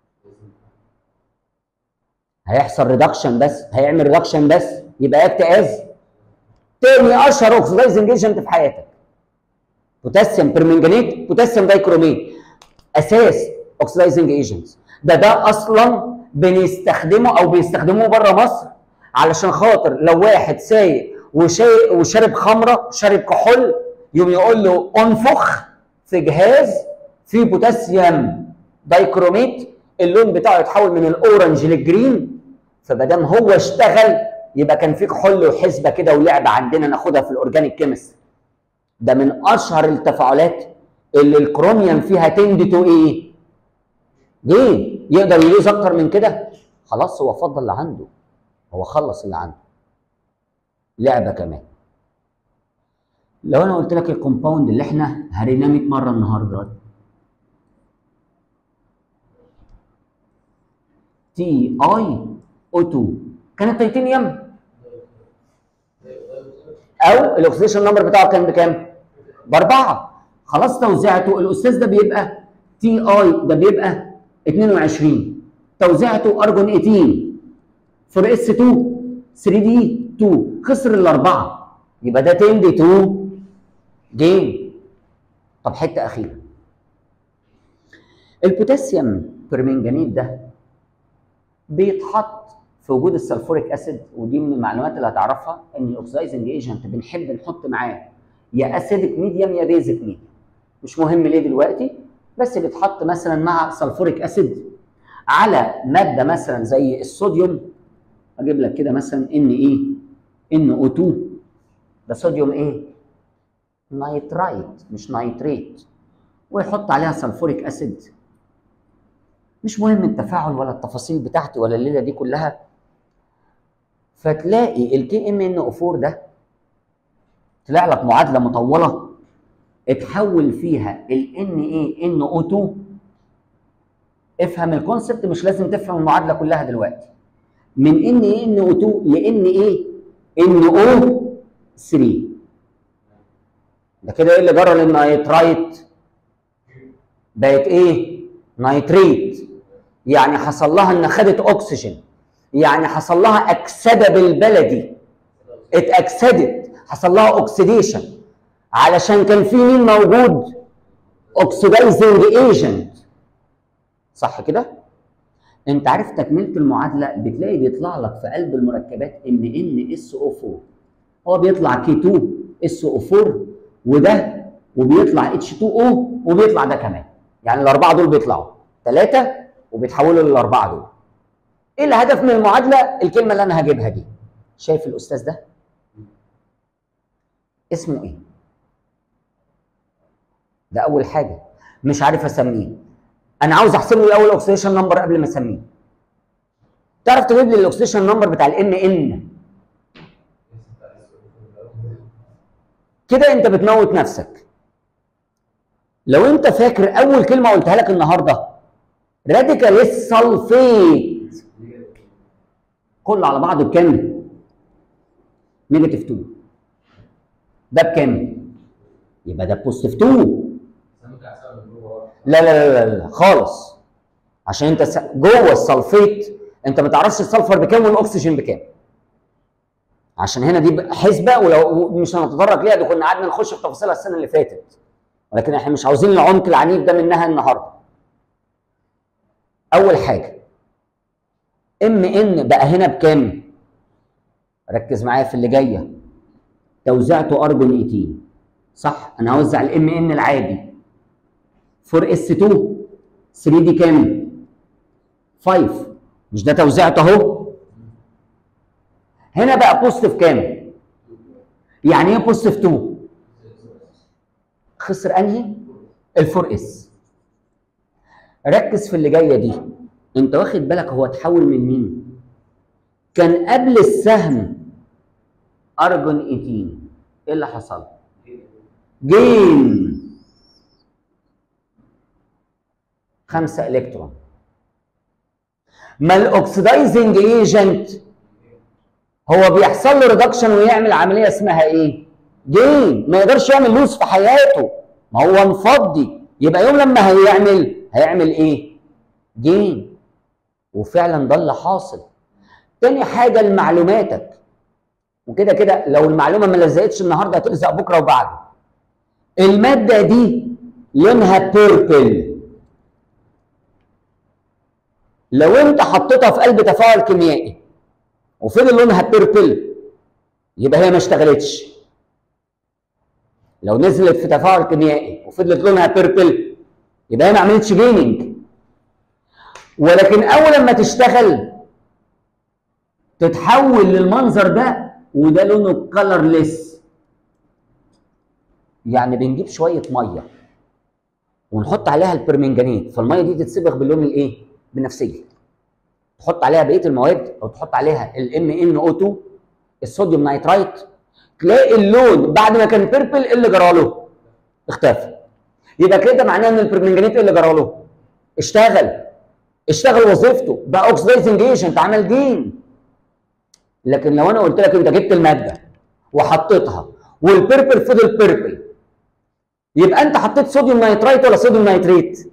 هيحصل ريدكشن بس هيعمل ريدكشن بس يبقى اكتئاز تاني اشهر اوكسيدايزنج ايجنت في حياتك بوتاسيوم برمنجانيت بوتاسيوم دايكروميت اساس اوكسيدايزنج ايجنتس ده ده اصلا بنستخدمه او بيستخدموه بره مصر علشان خاطر لو واحد سايق وشاي وشرب خمره شرب كحول يوم يقول له انفخ في جهاز فيه بوتاسيوم دايكروميت اللون بتاعه يتحول من الاورنج للجرين فمادام هو اشتغل يبقى كان في كحول وحسبه كده ولعبه عندنا ناخدها في الاورجانيك كيمستري ده من اشهر التفاعلات اللي الكروميوم فيها تند تو ايه؟ جين يقدر يلوز اكتر من كده خلاص هو فضل اللي عنده هو خلص اللي عنده لعبه كمان لو انا قلت لك الكومباوند اللي احنا هريناه 100 مره النهارده تي اي او 2 كان التيتانيوم او الاكسيديشن نمبر بتاعه كان بكام؟ باربعه خلاص توزيعته الاستاذ ده بيبقى تي اي ده بيبقى 22 توزيعته ارجون 18 فور اس 2 3 دي 2 خسر الاربعه يبقى ده 10 دي 2 جيم طب حته اخيره البوتاسيوم برمنجانيت ده بيتحط في وجود السلفوريك اسيد ودي من المعلومات اللي هتعرفها ان الاكسدايزنج ايجنت بنحب نحط معاه يا اسيدك ميديم يا بيزك ميديم مش مهم ليه دلوقتي بس بيتحط مثلا مع سلفوريك اسيد على ماده مثلا زي الصوديوم اجيب لك كده مثلا ان ايه ان او 2 ده صوديوم ايه نايترايت مش نايتريت ويحط عليها سلفوريك اسيد مش مهم التفاعل ولا التفاصيل بتاعتي ولا الليله دي كلها فتلاقي الكي ام ان او 4 ده طلع لك معادله مطوله اتحول فيها ال ان اي ان او 2 افهم الكونسبت مش لازم تفهم المعادله كلها دلوقتي من ان اي ان او 2 لان ايه ان او 3 ده كده ايه اللي جرى للنايترايت بقت ايه نايتريت يعني حصل لها ان خدت اكسجين يعني حصل لها اكسده بالبلدي اتاكسدت حصل لها اوكسيديشن علشان كان في مين موجود اوكسيدايزنج ايجنت صح كده انت عارف تكمله المعادله بتلاقي بيطلع لك في قلب المركبات ان ان اس او 4 هو بيطلع كي 2 اس او 4 وده وبيطلع اتش 2 او وبيطلع ده كمان يعني الاربعه دول بيطلعوا ثلاثه وبيتحولوا للاربعه دول ايه الهدف من المعادله الكلمه اللي انا هجيبها دي شايف الاستاذ ده اسمه ايه ده اول حاجه مش عارف اسميه انا عاوز احسب له الاول الاكسيديشن نمبر قبل ما اسميه تعرف تجيب لي الاكسيديشن نمبر بتاع الام ان كده انت بتموت نفسك لو انت فاكر اول كلمه قلتها لك النهارده راديكال السلفيت كله على بعضه بكام؟ نيجاتيف 2 ده بكام؟ يبقى ده بوزيتيف 2 لا لا لا لا, لا خالص عشان انت س- جوه السلفيت انت ما تعرفش السلفر بكام والاكسجين بكام عشان هنا دي ب- حسبه ولو مش هنتطرق ليها دي كنا قعدنا نخش في تفاصيلها السنه اللي فاتت ولكن احنا مش عاوزين العمق العنيف ده منها النهارده اول حاجه ام ان بقى هنا بكام ركز معايا في اللي جايه توزيعته ارجون 18 صح انا هوزع الام ان العادي 4 اس 2 3 دي كام 5 مش ده توزيعته اهو هنا بقى بوزيتيف كام يعني ايه بوزيتيف 2 خسر انهي الفور اس ركز في اللي جايه دي انت واخد بالك هو اتحول من مين كان قبل السهم ارجون 18 ايه اللي حصل جين خمسة الكترون ما الاكسدايزنج ايجنت هو بيحصل له ريدكشن ويعمل عمليه اسمها ايه؟ جين ما يقدرش يعمل لوز في حياته ما هو انفضي يبقى يوم لما هيعمل هيعمل ايه؟ جين وفعلا ده اللي حاصل تاني حاجه لمعلوماتك وكده كده لو المعلومه ما لزقتش النهارده هتلزق بكره وبعده الماده دي لونها بيربل لو انت حطيتها في قلب تفاعل كيميائي وفضل لونها بيربل يبقى هي ما اشتغلتش لو نزلت في تفاعل كيميائي وفضلت لونها بيربل يبقى هي ما عملتش جيننج ولكن اول ما تشتغل تتحول للمنظر ده وده لونه كلرليس يعني بنجيب شويه ميه ونحط عليها البرمنجانيت فالميه دي تتصبغ باللون الايه بنفسجي تحط عليها بقيه المواد او تحط عليها الام ان او 2 الصوديوم نايترايت تلاقي اللون بعد ما كان بيربل ايه اللي جراله اختفى يبقى كده معناه ان البرمنجانيت ايه اللي جراله اشتغل اشتغل وظيفته بقى اوكسيدايزنج ايجنت عمل جين لكن لو انا قلت لك انت جبت الماده وحطيتها والبيربل فضل بيربل يبقى انت حطيت صوديوم نايترايت ولا صوديوم نايتريت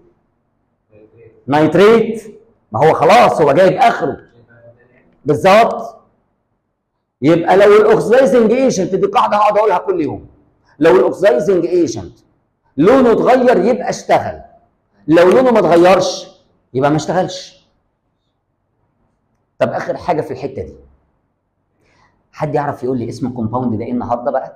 نايتريت ما هو خلاص هو جايب اخره بالظبط يبقى لو الاوكسيدايزنج ايجنت دي قاعده هقعد اقولها كل يوم لو الاوكسيدايزنج ايجنت لونه اتغير يبقى اشتغل لو لونه ما اتغيرش يبقى ما اشتغلش طب اخر حاجه في الحته دي حد يعرف يقول لي اسم الكومباوند ده ايه النهارده بقى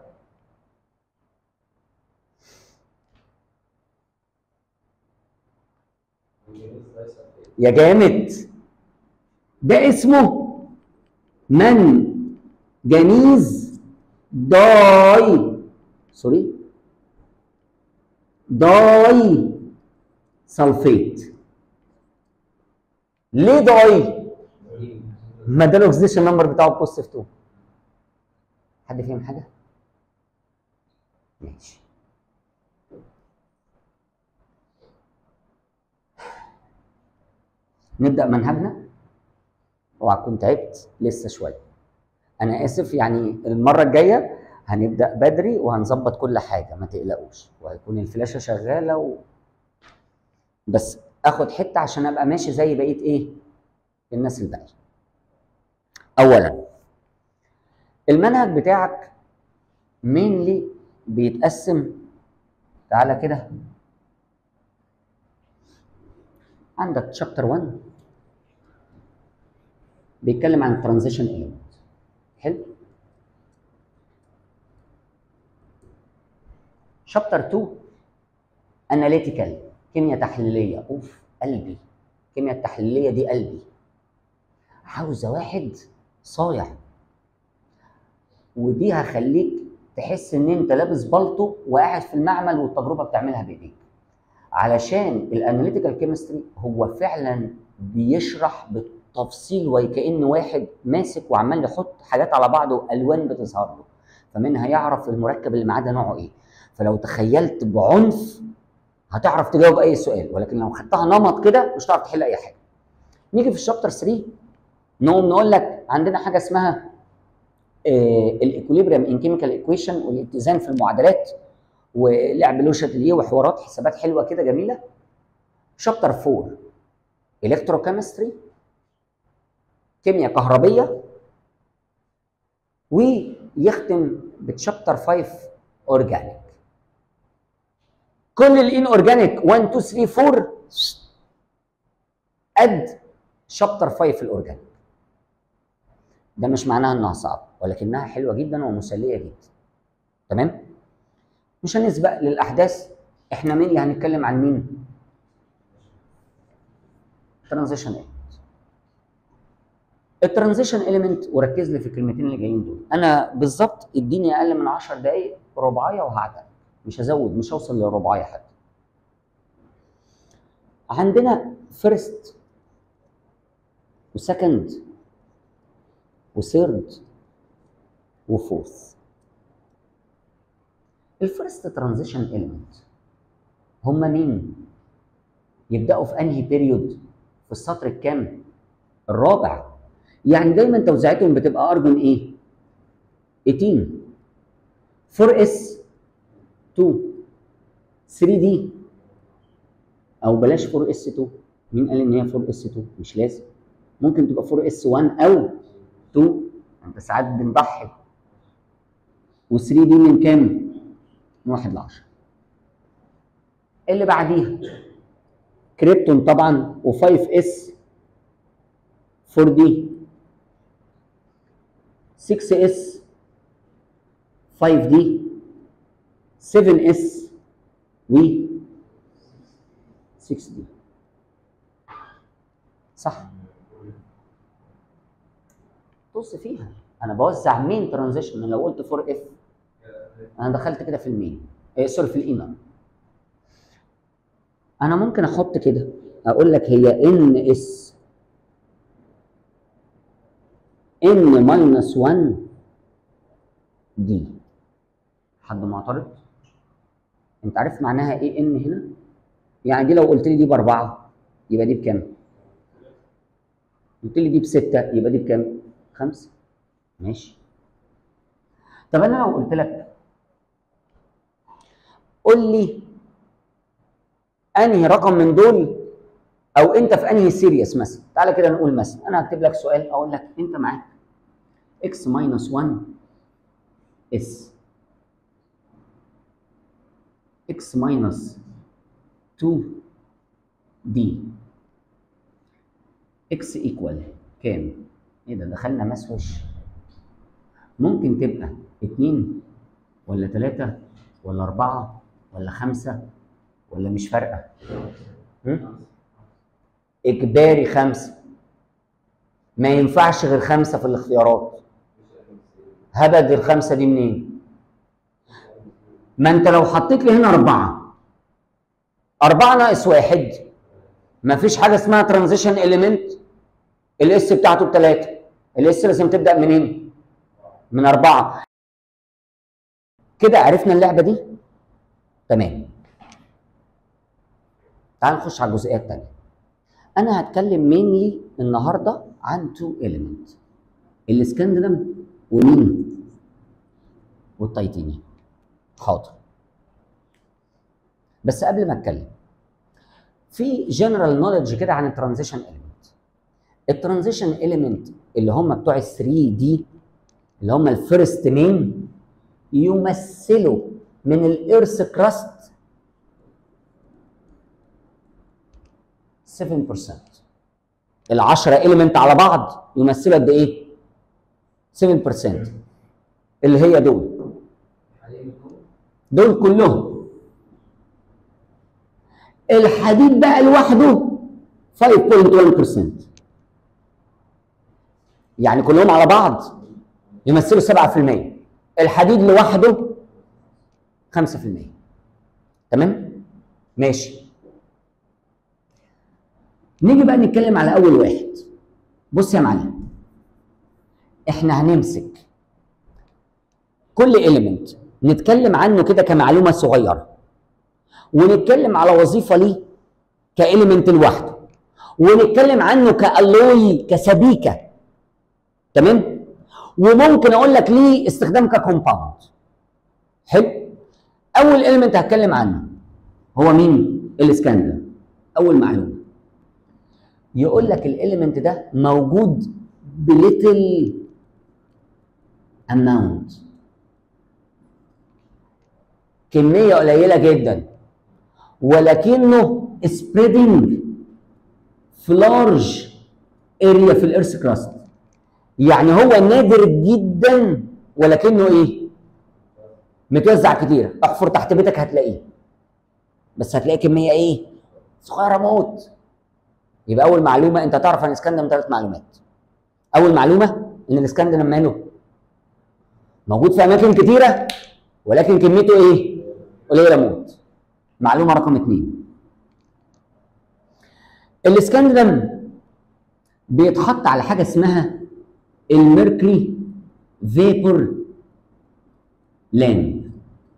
يا جامد ده اسمه من جنيز داي سوري داي سلفيت ليه داي ما ده الاكسيديشن نمبر بتاعه بوزيتيف 2 حد فاهم حاجه ماشي نبدا منهجنا اوعى تكون تعبت لسه شويه انا اسف يعني المره الجايه هنبدا بدري وهنظبط كل حاجه ما تقلقوش وهيكون الفلاشه شغاله و... بس اخد حته عشان ابقى ماشي زي بقيه ايه الناس الباقيه اولا المنهج بتاعك مينلي بيتقسم تعالى كده عندك شابتر 1 بيتكلم عن الترانزيشن ايلمنت حلو شابتر 2 اناليتيكال كيمياء تحليليه اوف قلبي الكيمياء التحليليه دي قلبي عاوزه واحد صايع ودي هخليك تحس ان انت لابس بلطو وقاعد في المعمل والتجربه بتعملها بايديك علشان الاناليتيكال كيمستري هو فعلا بيشرح بالتفصيل وكأن واحد ماسك وعمال يحط حاجات على بعض والوان بتظهر له فمنها يعرف المركب اللي معاه ده نوعه ايه فلو تخيلت بعنف هتعرف تجاوب اي سؤال ولكن لو خدتها نمط كده مش هتعرف تحل اي حاجه نيجي في الشابتر 3 نقوم نقول لك عندنا حاجه اسمها الايكوليبريم ان كيميكال ايكويشن والاتزان في المعادلات ولعب لو شاتليه وحوارات حسابات حلوه كده جميله شابتر 4 الكتروكيمستري كيمياء كهربيه ويختم بتشابتر 5 اورجانيك كل الان اورجانيك 1 2 3 4 قد شابتر 5 الاورجانيك ده مش معناها انها صعبه ولكنها حلوه جدا ومسليه جدا تمام مش هنسبق للاحداث احنا مين اللي هنتكلم عن مين ترانزيشن ايلمنت الترانزيشن ايلمنت وركز لي في الكلمتين اللي جايين دول انا بالظبط اديني اقل من 10 دقائق رباعيه وهعدل مش هزود مش هوصل للرباعيه حتى عندنا فيرست وسكند وثيرد وفورث الفيرست ترانزيشن ايلمنت هم مين يبداوا في انهي بيريود في السطر الكام الرابع يعني دايما توزيعاتهم بتبقى ارجون ايه 18 4 اس 2 3 دي او بلاش 4 اس 2 مين قال ان هي 4 اس 2 مش لازم ممكن تبقى 4 اس 1 او 2 انت ساعات بنضحي و3 دي من كام؟ من 1 ل 10 اللي بعديها كريبتون طبعا و5 اس 4 دي 6 اس 5 دي 7 اس و 6 دي صح طز فيها انا بوزع مين ترانزيشن من لو قلت 4 اف انا دخلت كده في المين إيه سوري في الانر انا ممكن احط كده اقول لك هي ان اس ان ماينس 1 دي حد معترض انت عارف معناها ايه ان هنا يعني دي لو قلت لي دي باربعه يبقى دي بكام قلت لي دي بسته يبقى دي بكام خمسه ماشي طب انا لو قلت لك قول لي انهي رقم من دول او انت في انهي سيريس مثلا تعالى كده نقول مثلا انا هكتب لك سؤال اقول لك انت معاك x minus 1 s x minus 2 d x equal كام؟ ايه ده دخلنا مسوش ممكن تبقى اتنين ولا تلاتة ولا أربعة ولا خمسة ولا مش فارقة هم؟ إجباري خمسة ما ينفعش غير خمسة في الاختيارات هبد الخمسة دي منين؟ ما أنت لو حطيت لي هنا أربعة أربعة ناقص واحد ما فيش حاجة اسمها ترانزيشن إيليمنت الاس بتاعته بثلاثة الاس لازم تبدأ منين؟ من أربعة كده عرفنا اللعبة دي؟ تمام تعال نخش على الجزئية التانية أنا هتكلم مينلي النهاردة عن تو إيليمنت الاسكندرم ومين؟ والتيتانيوم حاضر بس قبل ما اتكلم في جنرال نوليدج كده عن الترانزيشن اليمنت الترانزيشن اليمنت اللي هم بتوع ال 3 دي اللي هم الفيرست مين يمثلوا من الارث كراست 7% ال 10 اليمنت على بعض يمثلوا قد ايه؟ 7% اللي هي دول دول كلهم الحديد بقى لوحده 5.1% يعني كلهم على بعض يمثلوا 7% الحديد لوحده 5% تمام ماشي نيجي بقى نتكلم على اول واحد بص يا معلم احنا هنمسك كل اليمنت نتكلم عنه كده كمعلومه صغيره ونتكلم على وظيفه ليه كاليمنت لوحده ونتكلم عنه كالوي كسبيكه تمام وممكن اقول لك ليه استخدام ككومباوند حلو اول اليمنت هتكلم عنه هو مين الاسكندر اول معلومه يقول لك الاليمنت ده موجود بليتل اماونت كميه قليله جدا ولكنه سبريدنج في لارج اريا في الارث كراست يعني هو نادر جدا ولكنه ايه متوزع كتير احفر تحت بيتك هتلاقيه بس هتلاقي كميه ايه صغيره موت يبقى اول معلومه انت تعرف عن الاسكندر ثلاث معلومات اول معلومه ان الاسكندر ماله موجود في اماكن كتيره ولكن كميته ايه قليله موت معلومه رقم اثنين الاسكندرم بيتحط على حاجه اسمها الميركوري فيبور لاند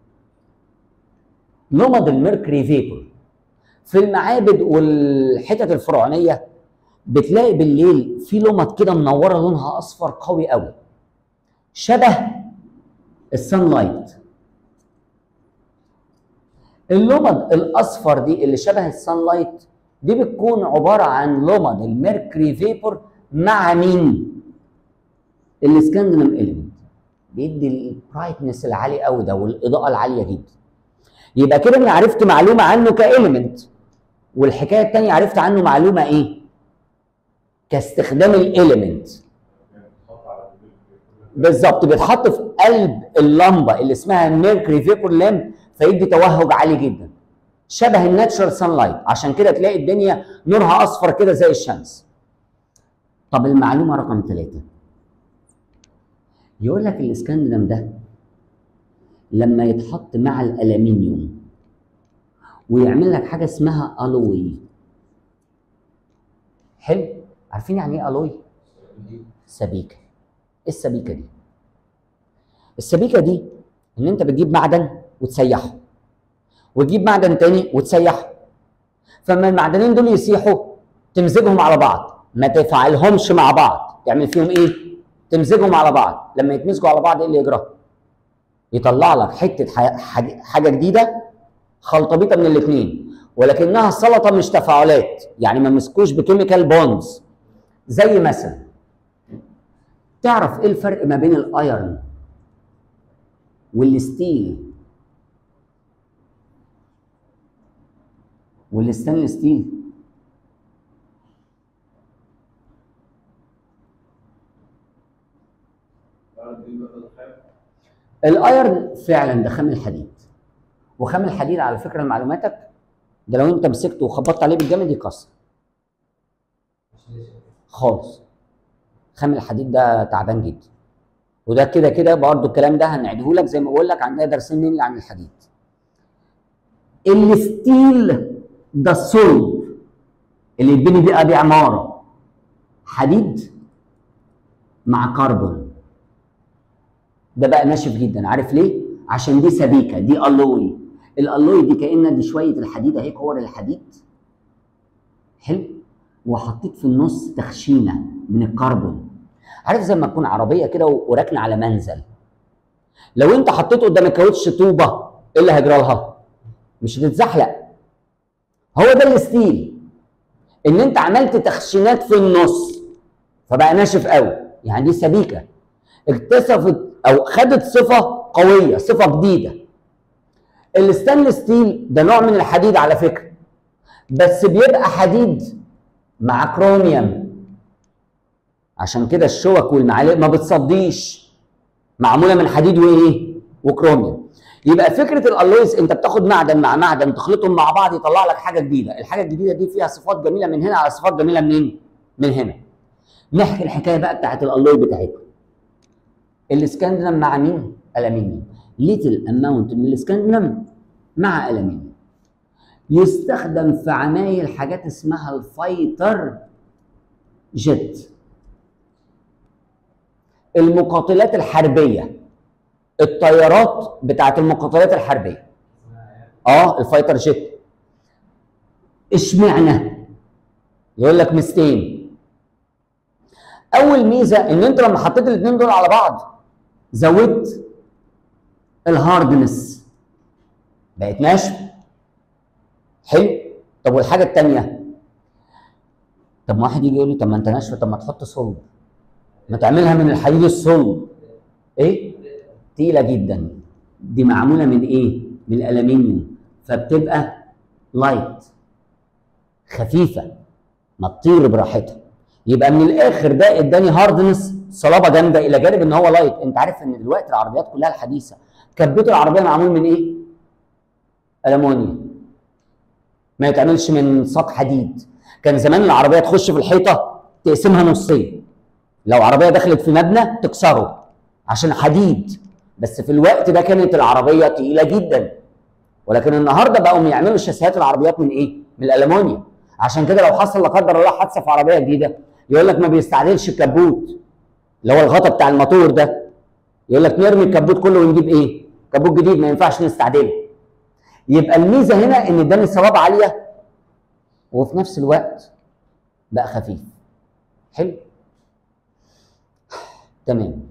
نمط الميركوري فيبور في المعابد والحتت الفرعونيه بتلاقي بالليل في لمط كده منوره لونها اصفر قوي قوي شبه السان لايت اللمض الاصفر دي اللي شبه السان لايت دي بتكون عباره عن لمض الميركوري فيبور مع مين؟ الاسكندنم اليمنت بيدي البرايتنس العالي قوي ده والاضاءه العاليه جدا يبقى كده انا عرفت معلومه عنه كاليمنت والحكايه الثانيه عرفت عنه معلومه ايه؟ كاستخدام الاليمنت بالظبط بيتحط في قلب اللمبه اللي اسمها ميركوري فيبور لامب فيدي توهج عالي جدا شبه الناتشرال سان لايت عشان كده تلاقي الدنيا نورها اصفر كده زي الشمس طب المعلومه رقم ثلاثة يقول لك الاسكندرم ده لما يتحط مع الالمنيوم ويعمل لك حاجه اسمها الوي حلو عارفين يعني ايه الوي سبيكه ايه السبيكه دي السبيكه دي ان انت بتجيب معدن وتسيحه وتجيب معدن تاني وتسيحه فلما المعدنين دول يسيحوا تمزجهم على بعض ما تفعلهمش مع بعض تعمل فيهم ايه تمزجهم على بعض لما يتمزجوا على بعض ايه اللي يجرى يطلع لك حته حاجه جديده خلطبيطه من الاثنين ولكنها سلطه مش تفاعلات يعني ما مسكوش بكيميكال بوندز زي مثلا تعرف ايه الفرق ما بين الايرن والستيل والستانلس ستيل الايرن فعلا ده خام الحديد وخام الحديد على فكره لمعلوماتك ده لو انت مسكته وخبطت عليه بالجامد يكسر خالص خام الحديد ده تعبان جدا وده كده كده برضه الكلام ده هنعيده لك زي ما بقول لك عندنا درسين مين عن الحديد الستيل ده الصلب اللي يتبني بيه بيه عماره حديد مع كربون ده بقى ناشف جدا عارف ليه عشان دي سبيكه دي الوي الالوي دي كأن دي شويه الحديد اهي كور الحديد حلو وحطيت في النص تخشينه من الكربون عارف زي ما تكون عربيه كده وراكنه على منزل لو انت حطيت قدام الكاوتش طوبه ايه اللي هيجرى لها مش هتتزحلق هو ده الستيل ان انت عملت تخشينات في النص فبقى ناشف قوي يعني دي سبيكه اكتسبت او خدت صفه قويه صفه جديده الستانلس ستيل ده نوع من الحديد على فكره بس بيبقى حديد مع كروميوم عشان كده الشوك والمعالق ما بتصديش معموله من حديد وايه وكروميوم يبقى فكره الالويز انت بتاخد معدن مع معدن تخلطهم مع بعض يطلع لك حاجه جديده الحاجه الجديده دي فيها صفات جميله من هنا على صفات جميله منين من هنا نحكي الحكايه بقى بتاعت الالوي بتاعتنا الاسكندنم مع مين الومنيوم ليتل اماونت من الاسكندنم مع الومنيوم يستخدم في عمايل حاجات اسمها الفايتر جيت المقاتلات الحربيه الطيارات بتاعت المقاتلات الحربيه اه الفايتر جيت اشمعنى يقول لك ميزتين اول ميزه ان انت لما حطيت الاثنين دول على بعض زودت الهاردنس بقت ناشفه حلو طب والحاجه الثانيه طب ما واحد يجي يقول لي طب ما انت ناشفه طب ما تحط صلب ما تعملها من الحديد الصلب ايه تقيله جدا دي معموله من ايه من الالمنيوم فبتبقى لايت خفيفه ما تطير براحتها يبقى من الاخر ده اداني هاردنس صلابه جامده الى جانب ان هو لايت انت عارف ان دلوقتي العربيات كلها الحديثه كبوت العربيه معمول من ايه المونيوم ما يتعملش من ساق حديد كان زمان العربيه تخش في الحيطه تقسمها نصين لو عربيه دخلت في مبنى تكسره عشان حديد بس في الوقت ده كانت العربيه تقيله جدا ولكن النهارده بقوا يعملوا شاسيهات العربيات من ايه؟ من الالومنيوم عشان كده لو حصل لا قدر الله حادثه في عربيه جديده يقول لك ما بيستعدلش الكبوت اللي هو الغطا بتاع الموتور ده يقول لك نرمي الكبوت كله ونجيب ايه؟ كبوت جديد ما ينفعش نستعدله يبقى الميزه هنا ان اداني صلابه عاليه وفي نفس الوقت بقى خفيف حلو تمام